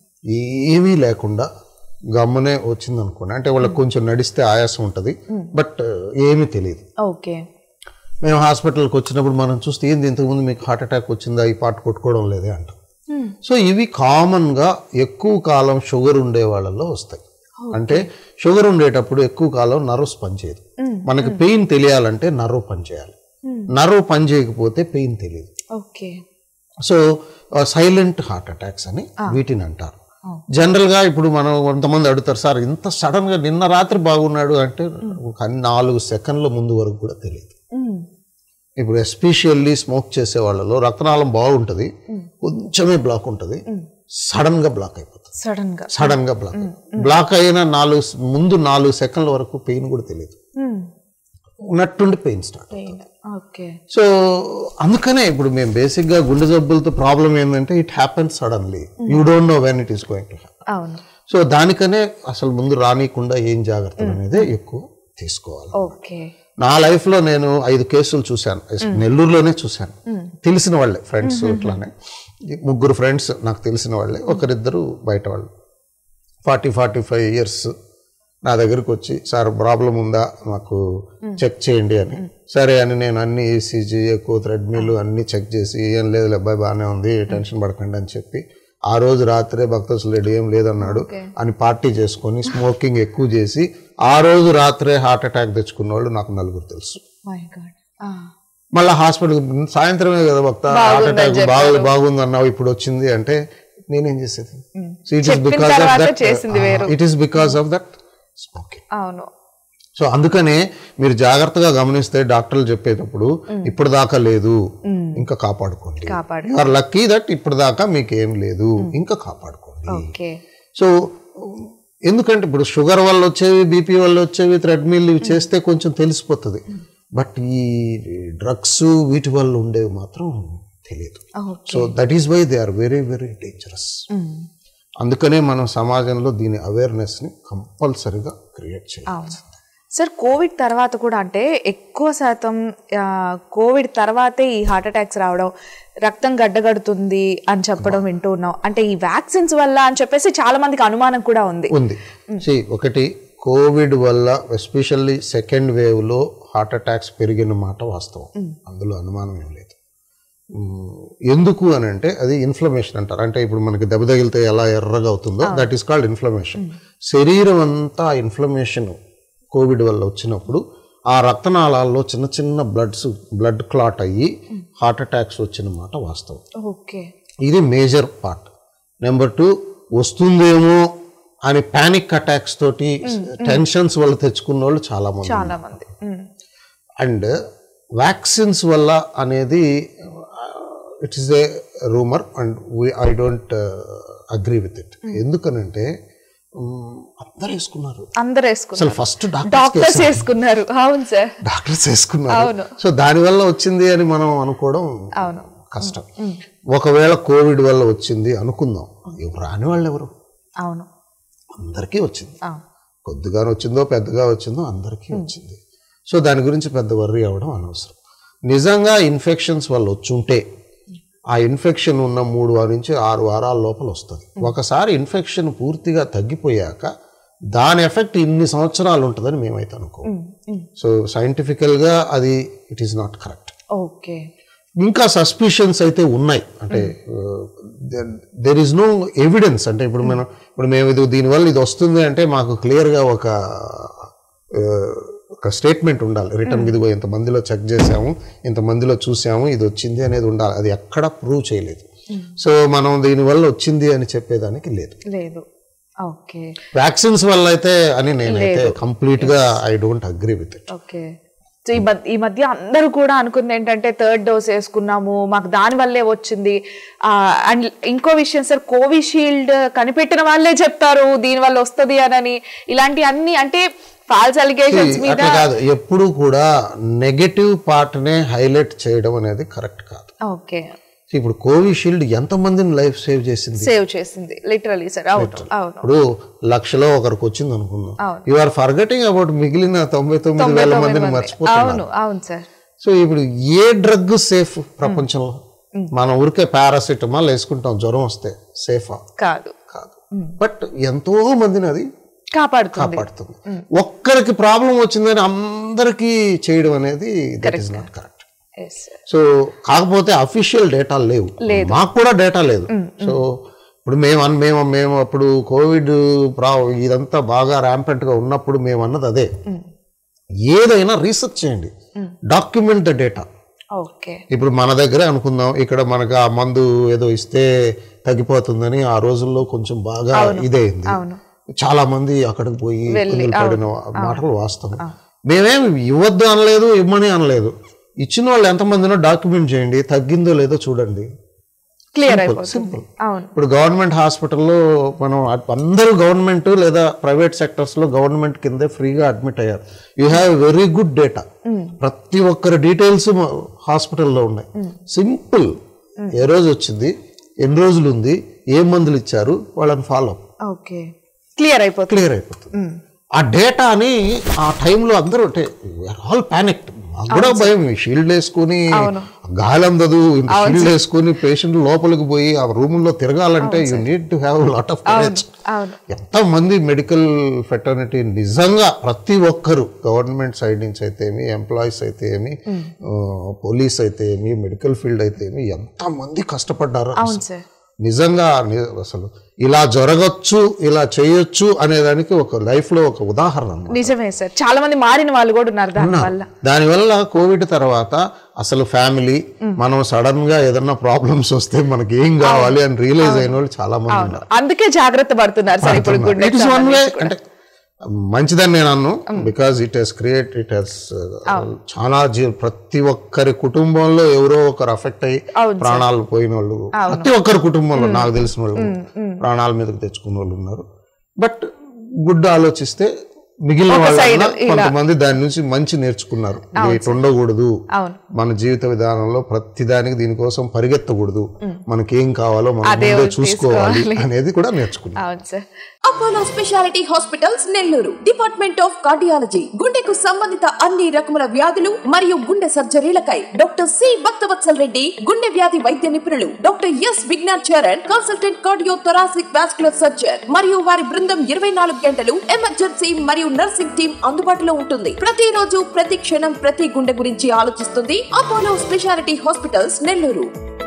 B: ఏమీ లేకుండా గమ్మునే వచ్చింది అనుకోండి అంటే వాళ్ళకి కొంచెం నడిస్తే ఆయాసం ఉంటుంది బట్ ఏమీ తెలియదు
A: ఓకే
B: మేము హాస్పిటల్కి వచ్చినప్పుడు మనం చూస్తే ఏంది ఇంతకుముందు మీకు హార్ట్ అటాక్ వచ్చిందా ఈ పాట కొట్టుకోవడం లేదే అంటాం సో ఇవి కామన్గా ఎక్కువ కాలం షుగర్ ఉండే వాళ్ళలో వస్తాయి అంటే షుగర్ ఉండేటప్పుడు ఎక్కువ కాలం నర్వ్స్ పనిచేయదు మనకి పెయిన్ తెలియాలంటే నర్వ్ పనిచేయాలి నర్వ్ పని చేయకపోతే పెయిన్ తెలియదు
A: okay
B: so silent heart attacks అని వీటిని అంటారు జనరల్గా ఇప్పుడు మనం కొంతమంది అడుగుతారు సార్ ఇంత సడన్ గా నిన్న రాత్రి బాగున్నాడు అంటే ఒక నాలుగు సెకండ్ల ముందు వరకు కూడా తెలియదు ఇప్పుడు ఎస్పెషల్లీ స్మోక్ చేసే వాళ్ళలో రక్తనాళం బాగుంటుంది కొంచెమే బ్లాక్ ఉంటుంది సడన్ గా బ్లాక్ అయిపోతుంది
A: సడన్ గా
B: సడన్ గా బ్లాక్ బ్లాక్ అయిన నాలుగు ముందు నాలుగు సెకండ్ల వరకు పెయిన్ కూడా తెలియదు ఉన్నట్టుండి పెయిన్ స్టార్ట్
A: ఓకే
B: సో అందుకనే ఇప్పుడు మేము బేసిక్గా గుండె జబ్బులతో ప్రాబ్లం ఏంటంటే it happens suddenly you don't know when it is going to happen
A: అవును
B: సో దానికనే అసలు ముందు రానియకుండా ఏం జాగ్రత్తలు అనేది ఎక్కువ తీసుకోవాలి
A: ఓకే
B: నా లైఫ్లో నేను ఐదు కేసులు చూశాను నెల్లూరులోనే చూశాను తెలిసిన వాళ్ళే ఫ్రెండ్స్ ఇట్లానే ఈ ముగ్గురు ఫ్రెండ్స్ నాకు తెలిసిన వాళ్ళే ఒకరిద్దరు బయట వాళ్ళు ఫార్టీ ఫార్టీ ఫైవ్ ఇయర్స్ నా దగ్గరికి వచ్చి సార్ ప్రాబ్లం ఉందా నాకు చెక్ చేయండి అని సరే అని నేను అన్ని ఈసీజీ ఎక్కువ థ్రెడ్మిల్ అన్ని చెక్ చేసి ఏం లేదు అబ్బాయి బాగానే ఉంది టెన్షన్ పడకండి అని చెప్పి ఆ రోజు రాత్రే భక్తసులు రెడ్డి ఏం లేదన్నాడు అని పార్టీ చేసుకొని స్మోకింగ్ ఎక్కువ చేసి ఆ రోజు రాత్రే హార్ట్ అటాక్ తెచ్చుకున్న వాళ్ళు నాకు నలుగురు తెలుసు
A: మై గాడ్
B: మళ్ళీ హాస్పిటల్ సాయంత్రమే కదా భక్త హార్ట్ అటాక్ బాగా బాగుంది అన్నావు ఇప్పుడు వచ్చింది అంటే నేనేం చేసేది ఇట్ ఈస్ బికాస్ ఆఫ్
A: తర్వాత
B: దట్
A: చేసింది వేరు.
B: It is because of that smoking
A: అవును
B: సో అందుకనే మీరు జాగ్రత్తగా గమనిస్తే డాక్టర్లు చెప్పేటప్పుడు ఇప్పుడు దాకా లేదు ఇంకా కాపాడుకోండి
A: కాపాడు
B: ఆర్ లక్కీ దట్ ఇప్పుడు దాకా మీకు ఏం లేదు ఇంకా కాపాడుకోండి
A: ఓకే
B: సో ఎందుకంటే ఇప్పుడు షుగర్ వల్ల వచ్చేవి బీపీ వల్ల వచ్చేవి థ్రెడ్మిల్ ఇవి చేస్తే కొంచెం తెలిసిపోతుంది బట్ ఈ డ్రగ్స్ వీటి వల్ల ఉండేవి మాత్రం తెలియదు so that is why they are very very dangerous అందుకనే మనం సమాజంలో దీని అవేర్నెస్ని కంపల్సరిగా క్రియేట్ చేయాలి
A: సార్ కోవిడ్ తర్వాత కూడా అంటే ఎక్కువ శాతం ఆ, కోవిడ్ తర్వాతే ఈ హార్ట్ అటాక్స్ రావడం రక్తం గడ్డగడుతుంది అని చెప్పడం వింటూ ఉన్నాం అంటే ఈ వ్యాక్సిన్స్ వల్ల అని చెప్పేసి చాలా మందికి అనుమానం కూడా ఉంది
B: ఉంది See, ఒకటి కోవిడ్ వల్ల ఎస్పెషల్లీ సెకండ్ వేవ్ లో హార్ట్ అటాక్స్ పెరిగిన మాట వాస్తవం అందులో అనుమానం ఏం లేదు మ్, ఎందుకు అని అంటే అది ఇన్ఫ్లమేషన్ అంటారు అంటే ఇప్పుడు మనకి దెబ్బ తగిలితే ఎలా ఎర్రగా అవుతుందో దట్ ఈస్ కాల్డ్ ఇన్ఫ్లమేషన్ శరీరం అంతా ఇన్ఫ్లమేషన్ కోవిడ్ వల్ల వచ్చినప్పుడు ఆ రక్తనాళాల్లో చిన్న చిన్న బ్లడ్స్ బ్లడ్ క్లాట్ అయ్యి హార్ట్ అటాక్స్ వచ్చిన మాట వాస్తవం
A: ఓకే
B: ఇది మేజర్ పార్ట్ నెంబర్ టూ వస్తుందేమో అని పానిక్ అటాక్స్ తోటి టెన్షన్స్ వల్ల తెచ్చుకున్న వాళ్ళు చాలా మంది
A: చాలా మంది ఉమ్.
B: అండ్ వ్యాక్సిన్స్ వల్ల అనేది it is a rumour and I don't agree with it ఎందుకనంటే మ్, అందరు వేసుకున్నారు
A: అందరు వేసుకున్నారు
B: అసలు ఫస్ట్ డాక్టర్స్
A: డాక్టర్స్ వేసుకున్నారు అవును సార్
B: డాక్టర్స్ వేసుకున్నారు సో దానివల్ల వచ్చింది అని మనం అనుకోవడం
A: అవును
B: కష్టం ఒకవేళ కోవిడ్ వల్ల వచ్చింది అనుకుందాం ఎవరు రాని వాళ్ళు ఎవరు
A: అవును
B: అందరికీ వచ్చింది
A: అవును
B: కొద్దిగానే వచ్చిందో పెద్దగా వచ్చిందో అందరికీ వచ్చింది సో దాని గురించి పెద్ద వర్రీ అవ్వడం అనవసరం నిజంగా ఇన్ఫెక్షన్స్ వల్ల వచ్చుంటే ఆ ఇన్ఫెక్షన్ ఉన్న మూడు వారం నుంచి ఆరు వారాల లోపల వస్తుంది ఒకసారి ఇన్ఫెక్షన్ పూర్తిగా తగ్గిపోయాక దాని ఎఫెక్ట్ ఇన్ని సంవత్సరాలు ఉంటుందని మేమైతే అనుకో సో సైంటిఫికల్గా అది it is not correct
A: okay
B: ఇంకా సస్పిషన్స్ అయితే ఉన్నాయి అంటే దెర్ ఇస్ నో ఎవిడెన్స్ అంటే ఇప్పుడు మనం ఇప్పుడు మేము ఇది దీనివల్ల ఇది వస్తుంది అంటే మాకు క్లియర్గా ఒక uh, ఒక స్టేట్మెంట్ ఉండాలి రిటర్న్ ఇదిగో ఇంతమందిలో చెక్ చేసాము ఇంతమందిలో చూసాము ఇది వచ్చింది అనేది ఉండాలి అది ఎక్కడ ప్రూవ్ చేయలేదు సో మనం దీనివల్ల వచ్చింది అని చెప్పేదానికి లేదు
A: లేదు ఓకే
B: వ్యాక్సిన్స్ వల్ల అయితే అని నేనైతే కంప్లీట్గా I don't agree with it
A: okay so ఈ మధ్య ఈ మధ్య అందరూ కూడా అనుకుంది ఏంటంటే థర్డ్ డోస్ వేసుకున్నాము మాకు దాని వల్లే వచ్చింది అండ్ ఇంకో విషయం సార్ కోవిషీల్డ్ కనిపెట్టిన వాళ్ళే చెప్తారు దీని వల్ల వస్తుంది అని ఇలాంటి అన్ని అంటే ఫాల్స్ అలిగేషన్స్ మీద
B: అట్లా కాదు ఎప్పుడు కూడా నెగటివ్ పార్ట్నే హైలైట్ చేయడం అనేది కరెక్ట్ కాదు
A: ఓకే
B: ఇప్పుడు కోవిషీల్డ్ ఎంతమందిని లైఫ్ సేవ్ చేసింది
A: సేవ్ చేసింది లిటరలీ సార్ అవును అవును
B: ఇప్పుడు లక్షలో ఒకరికి వచ్చింది అనుకుందాం
A: అవును.
B: యు ఆర్ ఫర్గెటింగ్ అబౌట్ మిగిలిన తొంభై తొమ్మిది
A: తొంభై
B: వేల
A: తొమ్మిది
B: మందిని
A: మంది.
B: మర్చిపోతున్నారు
A: అవును అవును సార్
B: సో ఇప్పుడు ఏ డ్రగ్ సేఫ్ ప్రపంచంలో మన ఊరికే పారాసిటమాల్ వేసుకుంటాం జ్వరం వస్తే సేఫా
A: కాదు
B: కాదు బట్ ఎంతో మందిని అది
A: కాపాడుతుంది
B: కాపాడుతుంది ఒక్కరికి ప్రాబ్లం వచ్చిందని అందరికీ చేయడం అనేది that is not correct
A: yes sir
B: so కాకపోతే అఫీషియల్ డేటా లేవు మాకు కూడా డేటా లేదు సో ఇప్పుడు మేము అన్- మేము మేము అప్పుడు కోవిడ్ ప్రా ఇదంతా బాగా rampant గా ఉన్నప్పుడు మేము అన్నది అదే ఏదైనా రీసెర్చ్ చేయండి డాక్యుమెంట్ ద డేటా
A: ఓకే
B: ఇప్పుడు మన దగ్గరే అనుకుందాం ఇక్కడ మనకు ఆ మందు ఏదో ఇస్తే తగ్గిపోతుందని ఆ రోజుల్లో కొంచెం బాగా ఇదైంది
A: అవును
B: చాలా మంది అక్కడికి పోయి ఇబ్బందులు పడిన మాటలు వాస్తవం మేమేం ఇవ్వద్దు అనలేదు ఇవ్వమని అనలేదు ఇచ్చిన వాళ్ళు ఎంతమందినో డాక్యుమెంట్ చేయండి తగ్గిందో లేదో చూడండి
A: క్లియర్ అయిపోతుంది అవును
B: ఇప్పుడు గవర్నమెంట్ హాస్పిటల్లో మనం అ- అందరూ గవర్నమెంట్ లేదా ప్రైవేట్ సెక్టర్స్ లో గవర్నమెంట్ కిందే ఫ్రీగా అడ్మిట్ అయ్యారు you have very good data ప్రతి ఒక్కరి డీటెయిల్స్ హాస్పిటల్లో ఉన్నాయి సింపుల్ ఏ రోజు వచ్చింది ఎన్ని రోజులు ఉంది ఏ మందులు ఇచ్చారు వాళ్ళని ఫాలో
A: ఓకే క్లియర్ అయిపోతుంది
B: క్లియర్ అయిపోతుంది ఆ డేటాని ఆ టైంలో అందరూ అంటే ఆల్ పానిక్ మాకు కూడా భయం షీల్డ్ వేసుకుని గాలి అందదు షీల్డ్ వేసుకుని పేషెంట్ లోపలికి పోయి ఆ రూముల్లో తిరగాలంటే you need to have lot of courage
A: అవును
B: ఎంతమంది మెడికల్ ఫెటర్నిటీ నిజంగా ప్రతి ఒక్కరు గవర్నమెంట్ సైడ్ నుంచి అయితే ఏమి ఎంప్లాయీస్ అయితే ఏమి పోలీస్ అయితే ఏమి మెడికల్ ఫీల్డ్ అయితే ఏమి ఎంతమంది కష్టపడ్డారు
A: అవును సార్
B: నిజంగా ని- అసలు ఇలా జరగచ్చు ఇలా చేయొచ్చు అనేదానికి ఒక లైఫ్ లో ఒక ఉదాహరణ అన్నమాట.
A: నిజమే సార్ చాలా మంది మారిన వాళ్ళు కూడా ఉన్నారు దాని వల్ల
B: దానివల్ల కోవిడ్ తర్వాత అసలు ఫ్యామిలీ మనం సడన్ గా ఏదన్నా ప్రాబ్లమ్స్ వస్తే మనకి ఏం కావాలి అని రియలైజ్ అయిన వాళ్ళు చాలా మంది ఉన్నారు
A: అందుకే జాగ్రత్త పడుతున్నారు సార్ ఇప్పుడు గుండె
B: ఇట్ ఇస్ వన్ వే అంటే మంచిదని నేను అన్ను because it has create it has చాలా జీ- ప్రతి ఒక్కరి కుటుంబంలో ఎవరో ఒకరు అఫెక్ట్ అయ్యి ప్రాణాలు పోయిన వాళ్ళు ప్రతి ఒక్కరి కుటుంబంలో నాకు తెలిసిన వాళ్ళు ప్రాణాల మీదకి తెచ్చుకున్న వాళ్ళు ఉన్నారు బట్ గుడ్ ఆలోచిస్తే మిగిలిన వాళ్ళ కొంతమంది దాని నుంచి మంచి నేర్చుకున్నారు ఇది ఇటు ఉండకూడదు
A: అవును
B: మన జీవిత విధానంలో ప్రతి దానికి దీనికోసం పరిగెత్తకూడదు మనకేం కావాలో మనం ముందే చూసుకోవాలి అనేది కూడా నేర్చుకున్నాం
A: అవును sir
E: Apollo speciality hospitals Nellore department of cardiology గుండెకు సంబంధిత అన్ని రకముల వ్యాధులు మరియు గుండె సర్జరీలకై డాక్టర్ సి భక్తవత్సల్ రెడ్డి గుండె వ్యాధి వైద్య నిపుణులు doctor S Vignan Charan consultant cardio thoracic vascular surgeon మరియు వారి బృందం ఇరవై నాలుగు గంటలు ఎమర్జెన్సీ మరియు నర్సింగ్ టీం అందుబాటులో ఉంటుంది ప్రతిరోజు ప్రతి క్షణం ప్రతి గుండె గురించి ఆలోచిస్తుంది Apollo speciality hospitals Nellore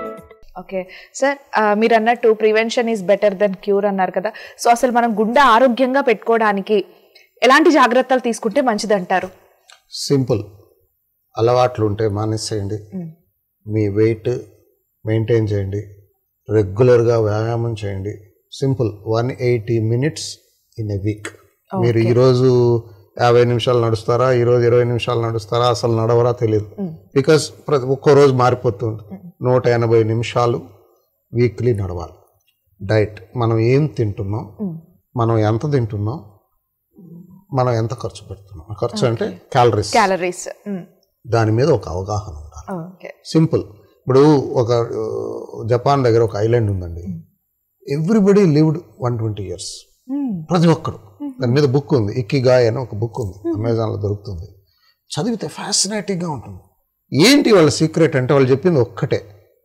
A: okay sir ఆ, మీరు అన్నట్టు prevention is better then cure అన్నారు కదా సో అసలు మనం గుండె ఆరోగ్యంగా పెట్టుకోవడానికి ఎలాంటి జాగ్రత్తలు తీసుకుంటే మంచిది అంటారు
B: సింపుల్ అలవాట్లు ఉంటే మానేసేయండి మీ వెయిట్ మెయింటైన్ చేయండి రెగ్యులర్గా వ్యాయామం చేయండి simple one eighty minutes in a week మీరు ఈరోజు యాభై నిమిషాలు నడుస్తారా ఈరోజు ఇరవై నిమిషాలు నడుస్తారా అసలు నడవరా తెలియదు బికాస్ ప్రతి ఒక్కో రోజు మారిపోతుంది నూట ఎనభై నిమిషాలు వీక్లీ నడవాలి డైట్ మనం ఏం తింటున్నాం మనం ఎంత తింటున్నాం మనం ఎంత ఖర్చు పెడుతున్నాం ఖర్చు అంటే క్యాలరీస్
A: క్యాలరీస్
B: దాని మీద ఒక అవగాహన ఉండాలి
A: ఓకే
B: సింపుల్ ఇప్పుడు ఒక ఆ, జపాన్ దగ్గర ఒక ఐలాండ్ ఉందండి everybody lived one twenty years ప్రతి ఒక్కరు దాని మీద బుక్ ఉంది ఇక్కిగాయ్ అని ఒక బుక్ ఉంది అమెజాన్లో దొరుకుతుంది చదివితే ఫ్యాసినేటింగ్గా ఉంటుంది ఏంటి వాళ్ళ సీక్రెట్ అంటే వాళ్ళు చెప్పింది ఒక్కటే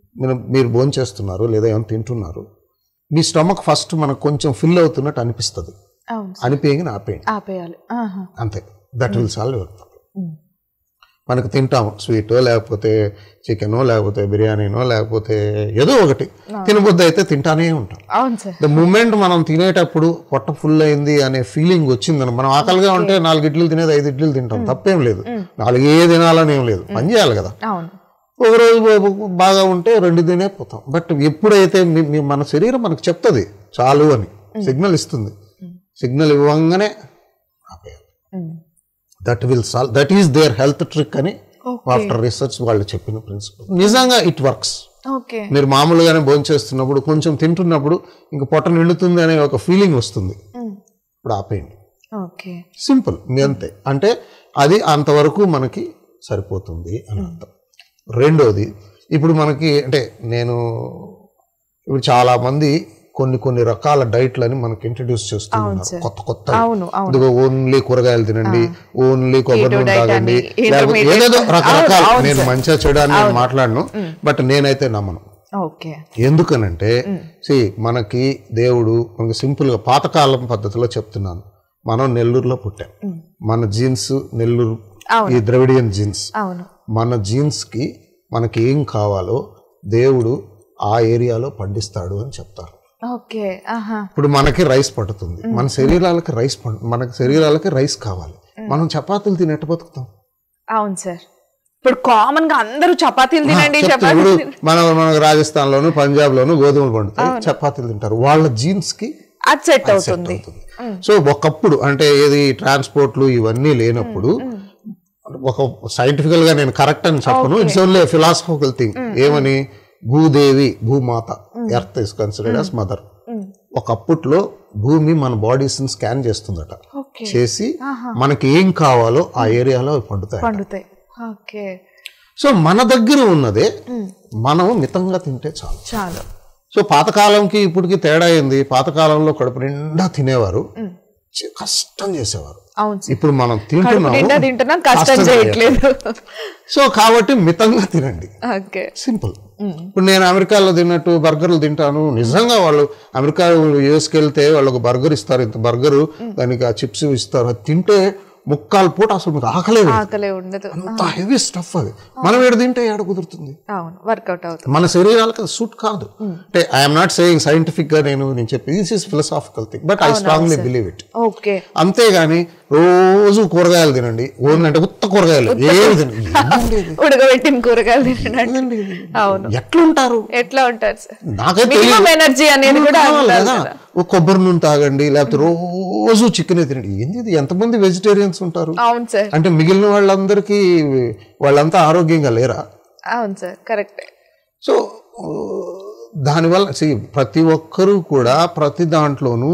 B: మీరు మీరు భోజనం చేస్తున్నారు లేదా ఏమైనా తింటున్నారు మీ స్టమక్ ఫస్ట్ మనకు కొంచెం ఫిల్ అవుతున్నట్టు అనిపిస్తుంది
A: అవును
B: అనిపించని ఆపేయండి
A: ఆపేయాలి ఆహా.
B: అంతే that will solve your problem మనకు తింటాము స్వీటో లేకపోతే చికెనో లేకపోతే బిర్యానీనో లేకపోతే ఏదో ఒకటి తినబుద్ధి అయితే తింటానే ఉంటాం
A: అవును సార్
B: ద మూమెంట్ మనం తినేటప్పుడు పొట్ట ఫుల్ అయింది అనే ఫీలింగ్ వచ్చిందని మనం ఆకలిగా ఉంటే నాలుగు ఇడ్లీలు తినేది ఐదు ఇడ్లీలు తింటాం తప్పేం లేదు నాలుగే తినాలని ఏం లేదు పని చేయాలి కదా
A: అవును
B: ఒక రోజు బా- బాగా ఉంటే రెండు తినే పోతాం బట్ ఎప్పుడైతే మీ- మీ- మన శరీరం మనకు చెప్తుంది చాలు అని సిగ్నల్ ఇస్తుంది సిగ్నల్ ఇవ్వంగానే ఆపేయాలి
A: um.
B: That will solve that is their health trick అని ఆఫ్టర్ రీసెర్చ్ వాళ్ళు చెప్పిన ప్రిన్సిపల్ నిజంగా ఇట్ వర్క్స్
A: ఓకే
B: మీరు మామూలుగానే భోజనం చేస్తున్నప్పుడు కొంచెం తింటున్నప్పుడు ఇంక పొట్ట నిండుతుంది అనే ఒక ఫీలింగ్ వస్తుంది ఇప్పుడు ఆపేయండి
A: ఓకే
B: సింపుల్ మీ అంతే అంటే అది అంతవరకు మనకి సరిపోతుంది అని అర్థం రెండోది ఇప్పుడు మనకి అంటే నేను ఇప్పుడు చాలా మంది కొన్ని కొన్ని రకాల డైట్లని మనకి ఇంట్రడ్యూస్ చేస్తూ ఉన్నారు కొత్త కొత్త
A: అవును అవును
B: ఇదిగో ఓన్లీ కూరగాయలు తినండి ఓన్లీ కొబ్బరి నూనె
A: diet
B: తాగండి
A: అని,
B: లేకపోతే
A: intermediate
B: ఏదేదో
A: అని.
B: రకరకాల
A: అవును, అవును
B: నేను
A: సార్.
B: మంచిగా చెడు అని నేను మాట్లాడను బట్ నేనైతే నమ్మను
A: ఓకే
B: ఎందుకనంటే సి మనకి దేవుడు మనకి సింపుల్గా పాతకాలం పద్ధతిలో చెప్తున్నాను మనం నెల్లూరులో పుట్టాం మన జీన్స్ నెల్లూరు ఈ ద్రవిడియన్ జీన్స్
A: అవును
B: మన జీన్స్కి మనకి ఏం కావాలో దేవుడు ఆ ఏరియాలో పండిస్తాడు అని చెప్తారు
A: ఓకే ఆహా
B: ఇప్పుడు మనకి రైస్ పడుతుంది మన శరీరాలకి రైస్ పండు మనకి శరీరాలకి రైస్ కావాలి మనం చపాతీలు తినట్టు బతుకుతాం
A: అవును సార్ ఇప్పుడు కామన్ గా అందరూ చపాతీలు తినండి
B: చెప్తా,
A: చపాతీలు
B: ఇప్పుడు
A: తినండి.
B: మన మన రాజస్థాన్లోను పంజాబ్లోను గోధుమలు పండుతాయి చపాతీలు తింటారు వాళ్ళ జీన్స్కి
A: అది సెట్ అవుతుంది
B: సో ఒకప్పుడు అంటే ఏది ట్రాన్స్పోర్ట్లు ఇవన్నీ లేనప్పుడు ఒక సైంటిఫికల్ గా నేను కరెక్ట్ అని చెప్పను ఇట్స్ ఓన్లీ ఫిలాసఫికల్ థింగ్ ఏమని భూదేవి భూమాత earth is considered as mother ఒకప్పట్లో భూమి మన బాడీస్ స్కాన్ చేస్తుందట
A: ఓకే
B: చేసి మనకి ఏం కావాలో ఆ ఏరియాలో అవి పండుతాయి
A: పండుతాయి ఓకే
B: సో మన దగ్గర ఉన్నదే మనం మితంగా తింటే చాలు
A: చాలు
B: సో పాతకాలంకి ఇప్పటికి తేడా అయింది పాతకాలంలో కడుపు నిండా తినేవారు చి- కష్టం చేసేవారు
A: అవును సార్
B: ఇప్పుడు మనం
A: కడుపు నిండా
B: తింటున్నాము
A: తింటున్నాం కష్టం
B: కష్టం
A: చేయట్లేదు
B: సో కాబట్టి మితంగా తినండి
A: ఓకే
B: సింపుల్ ఇప్పుడు నేను అమెరికాలో తిన్నట్టు బర్గర్లు తింటాను నిజంగా వాళ్ళు అమెరికా యూఎస్కి వెళ్తే వాళ్ళకు బర్గర్ ఇస్తారు ఇంత బర్గరు దానికి ఆ చిప్స్ ఇస్తారు అది తింటే ముక్కాలు పూట అసలు మీకు ఆకలే వేయదు.
A: ఆకలే ఉండదు
B: అంత హెవీ స్టఫ్ అది మనం ఏడు తింటే ఏడ కుదురుతుంది
A: అవును వర్కౌట్ అవుతుంది
B: మన శరీరాలకు అది సూట్ కాదు అంటే ఐఎమ్ నాట్ సేయింగ్ సైంటిఫిక్ గా నేను నేను చెప్పి this is philosophical thing but I strongly believe it
A: okay
B: అంతేగాని రోజు కూరగాయలు తినండి ఓన్ అంటే ఉత్త కూరగాయలు ఏమి తినండి ఏందండి ఇది?
A: ఉడకబెట్టిన కూరగాయలు తినడానికి
B: ఏందండి ఇది?
A: అవును
B: ఎట్లుంటారు
A: ఎట్లా ఉంటారు సార్
B: నాకైతే
A: మినిమం
B: తెలియదు.
A: ఎనర్జీ అనేది కూడా
B: కావాలి
A: అంటారు
B: కదా.
A: కదా.
B: ఓ కొబ్బరి నూనె తాగండి లేకపోతే రోజు చికెన్ తినండి ఏంది ఇది ఎంతమంది వెజిటేరియన్స్ ఉంటారు
A: అవును సార్
B: అంటే మిగిలిన వాళ్ళందరికీ వాళ్ళంతా ఆరోగ్యంగా లేరా
A: అవును సార్ కరెక్ట్
B: సో ఆ, దానివల్ల see, ప్రతి ఒక్కరూ కూడా ప్రతి దాంట్లోనూ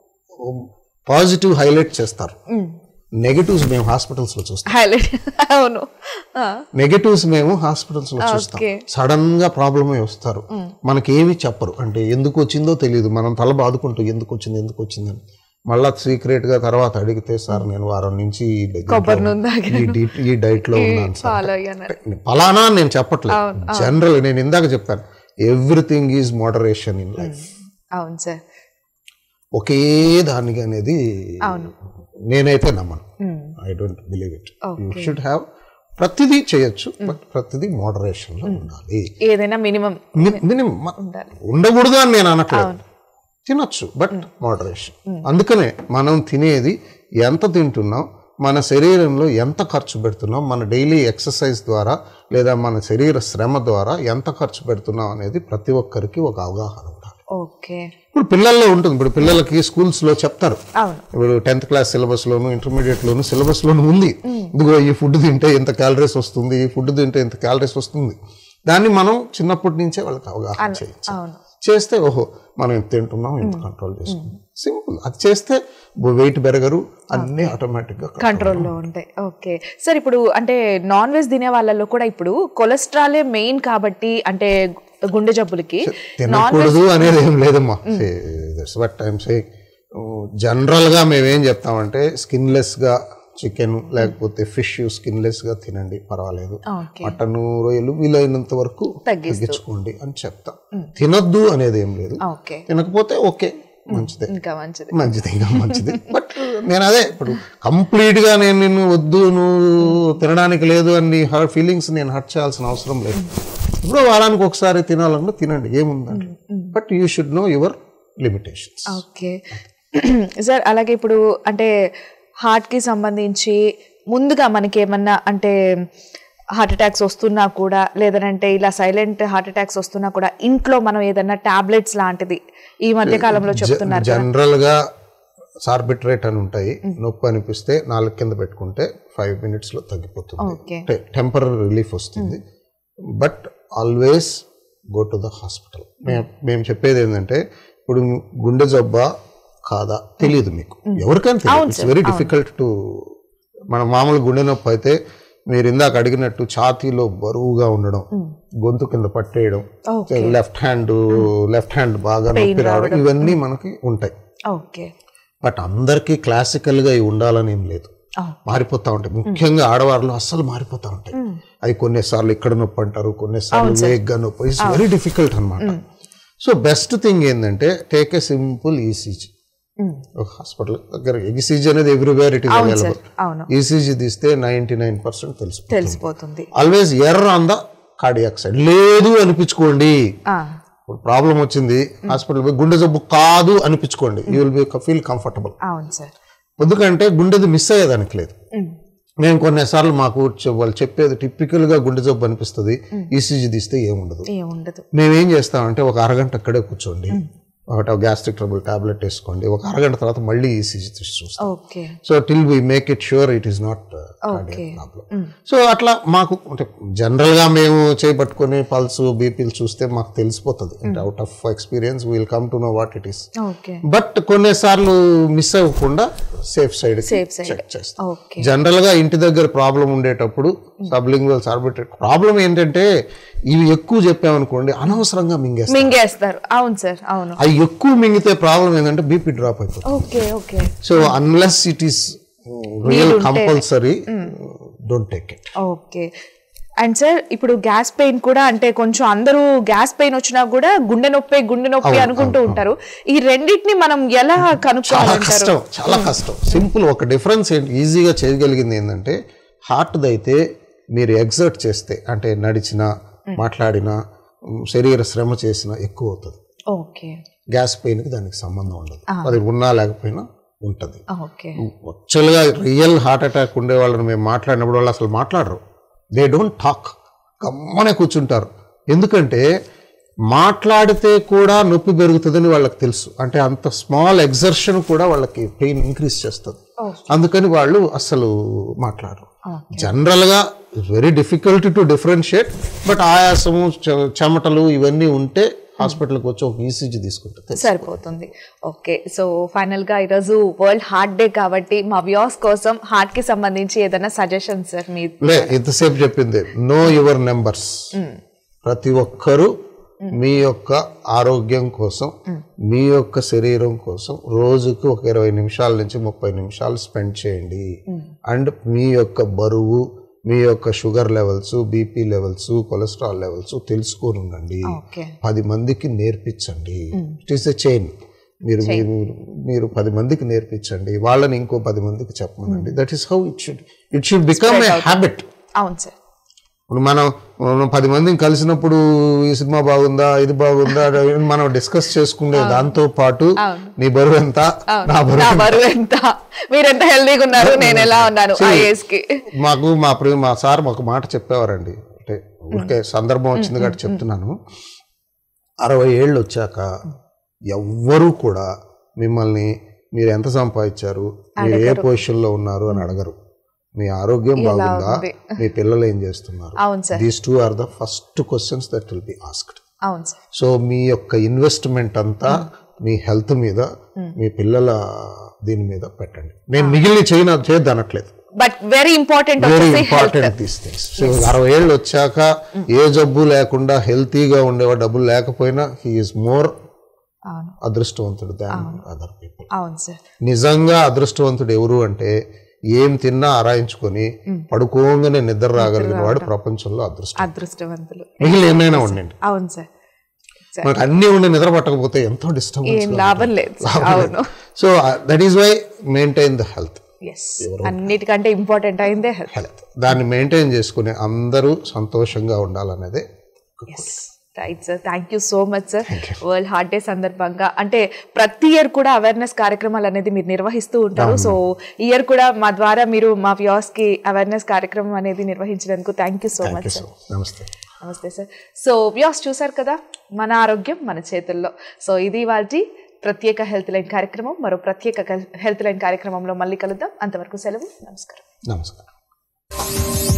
B: పాజిటివ్ హైలైట్ చేస్తారు నెగటివ్స్ మేము హాస్పిటల్స్ లో చూస్తాం
A: హైలైట్ అవును ఆ,
B: నెగటివ్స్ మేము హాస్పిటల్స్ లో చూస్తాం
A: Okay.
B: సడన్ గా ప్రాబ్లమ్ వస్తారు మనకి ఏమి చెప్పరు అంటే ఎందుకు వచ్చిందో తెలియదు మనం తల బాదుకుంటూ ఎందుకు వచ్చింది ఎందుకు వచ్చిందని మళ్ళా సీక్రెట్ గా తర్వాత అడిగితే సార్ నేను వారం నుంచి ఈ దీంట్లో
A: కొబ్బరి నూనె తాగాను.
B: ఈ డీ- ఈ డైట్ లో ఉన్నాను సార్
A: ఫాలో అయ్యాను
B: ఫలానా అని నేను చెప్పట్లేదు జనరల్ నేను ఇందాక చెప్పాను everything is moderation in life
A: అవును సార్
B: ఒకే దానికి అనేది
A: అవును.
B: నేనైతే నమ్మను I don't believe it you should have ప్రతిదీ చేయొచ్చు బట్ ప్రతిదీ మోడరేషన్ లో ఉండాలి
A: ఏదైనా మినిమం
B: మినిమం
A: ఉండాలి
B: ఉండకూడదు అని నేను అనట్లేదు తినొచ్చు బట్ మోడరేషన్ అందుకనే మనం తినేది ఎంత తింటున్నాం మన శరీరంలో ఎంత ఖర్చు పెడుతున్నాం మన డైలీ ఎక్సర్సైజ్ ద్వారా లేదా మన శరీర శ్రమ ద్వారా ఎంత ఖర్చు పెడుతున్నాం అనేది ప్రతి ఒక్కరికి ఒక అవగాహన ఉండాలి
A: ఓకే
B: ఇప్పుడు పిల్లల్లో ఉంటుంది ఇప్పుడు పిల్లలకి schools లో చెప్తారు
A: అవును
B: ఇప్పుడు టెన్త్ క్లాస్ సిలబస్ లోను ఇంటర్మీడియట్ లోను సిలబస్ లోను ఉంది ఇదిగో ఈ ఫుడ్ తింటే ఇంత క్యాలరీస్ వస్తుంది ఈ ఫుడ్ తింటే ఇంత క్యాలరీస్ వస్తుంది దాన్ని మనం చిన్నప్పటి నుంచే వాళ్ళకి అవగాహన చేయొచ్చు
A: అవును
B: చేస్తే ఓహో మనం ఇంత తింటున్నాం ఇంత కంట్రోల్ చేసుకుంటాం సింపుల్ అది చేస్తే వెయిట్ పెరగరు అన్నీ ఆటోమేటిక్గా
A: కంట్రోల్లో ఉంటాయి ఓకే సార్ ఇప్పుడు అంటే నాన్ వెజ్ తినే వాళ్ళలో కూడా ఇప్పుడు కొలెస్ట్రాలే మెయిన్ కాబట్టి అంటే గుండె జబ్బులకి నాన్ వెజ్
B: తినకూడదు అనేది ఏం లేదమ్మా దట్స్ వట్ ఐఎమ్ సే జనరల్గా మేము ఏం చెప్తామంటే స్కిన్లెస్గా చికెన్ లేకపోతే ఫిష్ స్కిన్లెస్ గా తినండి పర్వాలేదు
A: ఓకే
B: మటన్ రొయ్యలు వీలైనంత వరకు
A: తగ్గిస్తూ.
B: తగ్గించుకోండి అని చెప్తాం తినొద్దు అనేది ఏం లేదు
A: ఓకే
B: తినకపోతే ఓకే మంచిదే
A: ఇంకా మంచిది
B: మంచిది ఇంకా మంచిది బట్ నేను అదే ఇప్పుడు కంప్లీట్ గా నేను నిన్ను వద్దు నువ్వు తినడానికి లేదు అని హర్ట్ ఫీలింగ్స్ నేను హర్ట్ చేయాల్సిన అవసరం లేదు ఇప్పుడు వారానికి ఒకసారి తినాలన్నా తినండి ఏముందండి but you should know your limitations
A: okay sir అలాగే ఇప్పుడు అంటే హార్ట్కి సంబంధించి ముందుగా మనకి ఏమన్నా అంటే హార్ట్ అటాక్స్ వస్తున్నా కూడా లేదంటే ఇలా సైలెంట్ హార్ట్ అటాక్స్ వస్తున్నా కూడా ఇంట్లో మనం ఏదన్నా టాబ్లెట్స్ లాంటిది ఈ మధ్య కాలంలో చెప్తున్నారు కదా.
B: జనరల్ గా సార్బిట్రేట్ అని ఉంటాయి నొప్పి అనిపిస్తే నాలుగు కింద పెట్టుకుంటే ఫైవ్ మినిట్స్ లో తగ్గిపోతుంది
A: ఓకే
B: అంటే టెంపరీ రిలీఫ్ వస్తుంది but always go to the hospital మేము చెప్పేది ఏంటంటే ఇప్పుడు గుండె జబ్బా కాదా తెలియదు మీకు ఎవరికైనా తెలియదు ఇట్స్ వెరీ డిఫికల్ట్ టు మన మామూలు గుండె నొప్పి అయితే మీరు ఇందాక అడిగినట్టు ఛాతీలో బరువుగా ఉండడం గొంతు కింద పట్టేయడం
A: okay
B: left hand left hand బాగా నొప్పి రావడం ఇవన్నీ మనకి ఉంటాయి
A: ఓకే
B: బట్ అందరికీ క్లాసికల్గా ఇవి ఉండాలని ఏం లేదు
A: Oh.
B: మారిపోతా ఉంటాయి ముఖ్యంగా ఆడవారిలో అస్సలు మారిపోతా ఉంటాయి అవి కొన్నిసార్లు ఇక్కడ నొప్పి అంటారు కొన్నిసార్లు వేగ్గా నొప్పి ఇట్స్ వెరీ డిఫికల్ట్ అనమాట సో బెస్ట్ థింగ్ ఏంటంటే టేక్ ఏ సింపుల్ ఈసీజీ ఒక హాస్పిటల్ దగ్గర ఈసీజీ అనేది ఎవ్రీవేర్ ఇట్ ఈస్
A: అవును
B: అవైలబుల్
A: సార్ అవును
B: ఈసీజీ తీస్తే నైంటీ నైన్ పర్సెంట్ తెలుసు
A: తెలిసిపోతుంది
B: ఆల్వేస్ ఎర్ర ఆన్ ద కార్డియాక్ సైడ్ లేదు అనిపించుకోండి
A: ఆ,
B: ఇప్పుడు ప్రాబ్లం వచ్చింది హాస్పిటల్ పోయి గుండె జబ్బు కాదు అనిపించుకోండి you will be feel comfortable
A: అవును సార్
B: ఎందుకంటే గుండెది మిస్ అయ్యేదానికి లేదు మేము కొన్నిసార్లు మాకు చె- వాళ్ళు చెప్పేది typical గా గుండె జబ్బు అనిపిస్తుంది ఈసీజీ తీస్తే ఏముండదు
A: ఏముండదు
B: మేమేం చేస్తామంటే ఒక అరగంట అక్కడే కూర్చోండి ఒకటి గ్యాస్ట్రిక్ ట్రబుల్ టాబ్లెట్ వేసుకోండి ఒక అరగంట తర్వాత మళ్ళీ ఈసీజీ తీసి చూస్తాం
A: okay
B: so till we make it sure it is not
A: Okay.
B: Problem so అట్లా మాకు అంటే జనరల్ గా మేము చేపట్టుకుని పల్స్ బీపీలు చూస్తే మాకు తెలిసిపోతుంది అంటే out of experience will come to know what it is
A: okay
B: but కొన్నిసార్లు మిస్ అవ్వకుండా safe side
A: Safe side.
B: Check చేస్తాం
A: ఓకే
B: జనరల్ గా ఇంటి దగ్గర ప్రాబ్లం ఉండేటప్పుడు సబ్లింగ్వల్ సార్బిట్రేట్ ప్రాబ్లం ఏంటంటే ఇవి ఎక్కువ చెప్పామనుకోండి అనవసరంగా మింగేస్తాం
A: మింగేస్తారు అవును సార్ అవును
B: అవి ఎక్కువ మింగితే ప్రాబ్లం ఏంటంటే బీపీ డ్రాప్ అయిపోతుంది
A: okay okay
B: so unless it is real compulsory don't take it
A: okay and sir ఇప్పుడు గ్యాస్ పెయిన్ కూడా అంటే కొంచెం అందరూ గ్యాస్ పెయిన్ వచ్చినా కూడా గుండె నొప్పి గుండె నొప్పి అనుకుంటూ ఉంటారు ఈ రెండింటిని మనం ఎలా
B: చాలా
A: కనుక్కోవాలంటారు
B: కష్టం చాలా కష్టం సింపుల్ ఒక డిఫరెన్స్ ఏంటి ఈజీగా చేయగలిగింది ఏంటంటే హార్ట్ది అయితే మీరు ఎగ్జర్ట్ చేస్తే అంటే నడిచినా మాట్లాడినా ఉమ్, శరీర శ్రమ చేసినా ఎక్కువ అవుతుంది
A: ఓకే
B: గ్యాస్ పెయిన్కి దానికి సంబంధం ఉండదు అది ఉన్నా లేకపోయినా ఉంటుంది
A: ఓకే
B: యాక్చువల్గా రియల్ హార్ట్ అటాక్ ఉండే వాళ్ళని మేము మాట్లాడినప్పుడు వాళ్ళు అసలు మాట్లాడరు దే డోంట్ టాక్ గమ్మనే కూర్చుంటారు ఎందుకంటే మాట్లాడితే కూడా నొప్పి పెరుగుతుందని వాళ్ళకి తెలుసు అంటే అంత స్మాల్ ఎగ్జర్షన్ కూడా వాళ్ళకి పెయిన్ ఇంక్రీజ్ చేస్తుంది అందుకని వాళ్ళు అసలు మాట్లాడరు జనరల్గా very difficult to differentiate but ఆయాసము చె- చెమటలు ఇవన్నీ ఉంటే హాస్పిటల్కి వచ్చి ఒక ఈసీజీ తీసుకుంటే తెలుసు.
A: సరిపోతుంది ఓకే సో ఫైనల్ గా ఈరోజు వరల్డ్ హార్ట్ డే కాబట్టి మా వ్యూస్ కోసం హార్ట్ కి సంబంధించి ఏదైనా సజెషన్ సార్ మీ
B: లే ఎంతసేపు చెప్పింది నో యువర్ నెంబర్స్ ప్రతి ఒక్కరూ మీ యొక్క ఆరోగ్యం కోసం మీ యొక్క శరీరం కోసం రోజుకు ఒక ఇరవై నిమిషాల నుంచి ముప్పై నిమిషాలు స్పెండ్ చేయండి అండ్ మీ యొక్క బరువు మీ యొక్క sugar levels BP levels cholesterol levels తెలుసుకొని ఉండండి
A: ఓకే
B: పది మందికి నేర్పించండి ఇట్ ఈస్ ఎ చైన్ మీరు మీరు మీరు పది మందికి నేర్పించండి వాళ్ళని ఇంకో పది మందికి చెప్పమనండి that is how it should it should become a habit
A: అవును సార్
B: ఇప్పుడు మనం మనం పది మందిని కలిసినప్పుడు ఈ సినిమా బాగుందా ఇది బాగుందా అది మనం డిస్కస్ చేసుకునే దాంతో పాటు నీ బరువు ఎంత నా బరువు
A: నా బరువు ఎంత మీరు ఎంత హెల్దీగా ఉన్నారు నేను ఎలా ఉన్నాను ఐఏఎస్ కి
B: మాకు మా ప్రి మా సార్ ఒక మాట చెప్పేవారండి అంటే ఊరికే సందర్భం వచ్చింది కాబట్టి చెప్తున్నాను అరవై ఏళ్ళు వచ్చాక ఎవ్వరూ కూడా మిమ్మల్ని మీరు ఎంత సంపాదించారు మీరు ఏ పొజిషన్లో ఉన్నారు అని అడగరు మీ ఆరోగ్యం బాగుందా
A: ఉంది?
B: మీ పిల్లలు ఏం చేస్తున్నారు
A: అవును sir
B: these two are the first questions that will be asked
A: అవును సార్
B: సో మీ యొక్క ఇన్వెస్ట్మెంట్ అంతా మీ హెల్త్ మీద మీ పిల్లల దీని మీద పెట్టండి నేను మిగిలిన చేయన చేయొద్దు అనట్లేదు
A: బట్ వెరీ ఇంపార్టెంట్
B: వెరీ
A: వచ్చేసి health
B: important these things so అరవై ఏళ్ళు వచ్చాక ఏ జబ్బు లేకుండా హెల్తీగా ఉండేవాడు డబ్బులు లేకపోయినా హీఈస్ మోర్
A: అవును
B: అదృష్టవంతుడు దాన్ అదర్ పీపుల్
A: అవును సార్
B: నిజంగా అదృష్టవంతుడు ఎవరు అంటే ఏం తిన్నా ఆరాయించుకొని పడుకోగానే నిద్ర రాగలిగిన వాడు ప్రపంచంలో అదృష్టం
A: అదృష్టవంతులు
B: మిగిలిన ఏమైనా ఉండండి
A: అవును సార్
B: మనకు అన్ని ఉండి నిద్ర పట్టకపోతే ఎంతో డిస్టర్బ్
A: ఏం లాభం లేదు సార్. అవును
B: so that is why maintain the health
A: yes అన్నిటికంటే ఇంపార్టెంట్ అయిందే హెల్త్
B: హెల్త్ దాన్ని మెయింటైన్ చేసుకుని అందరూ సంతోషంగా ఉండాలనేదే
A: yes right sir thank you so much sir world heart day సందర్భంగా అంటే ప్రతి ఇయర్ కూడా అవేర్నెస్ కార్యక్రమాలు అనేది మీరు నిర్వహిస్తూ ఉంటారు సో ఇయర్ కూడా మా ద్వారా మీరు మా వ్యూవర్స్ కి అవేర్నెస్ కార్యక్రమం అనేది నిర్వహించినందుకు thank you so
B: thank
A: much
B: you
A: sir
B: so నమస్తే
A: నమస్తే సార్ సో వ్యూస్ చూసారు కదా మన ఆరోగ్యం మన చేతుల్లో సో ఇది వాటి ప్రత్యేక హెల్త్ లైన్ కార్యక్రమం మరో ప్రత్యేక హెల్త్ లైన్ కార్యక్రమంలో మళ్ళీ కలుద్దాం అంతవరకు సెలవు నమస్కారం
B: నమస్కారం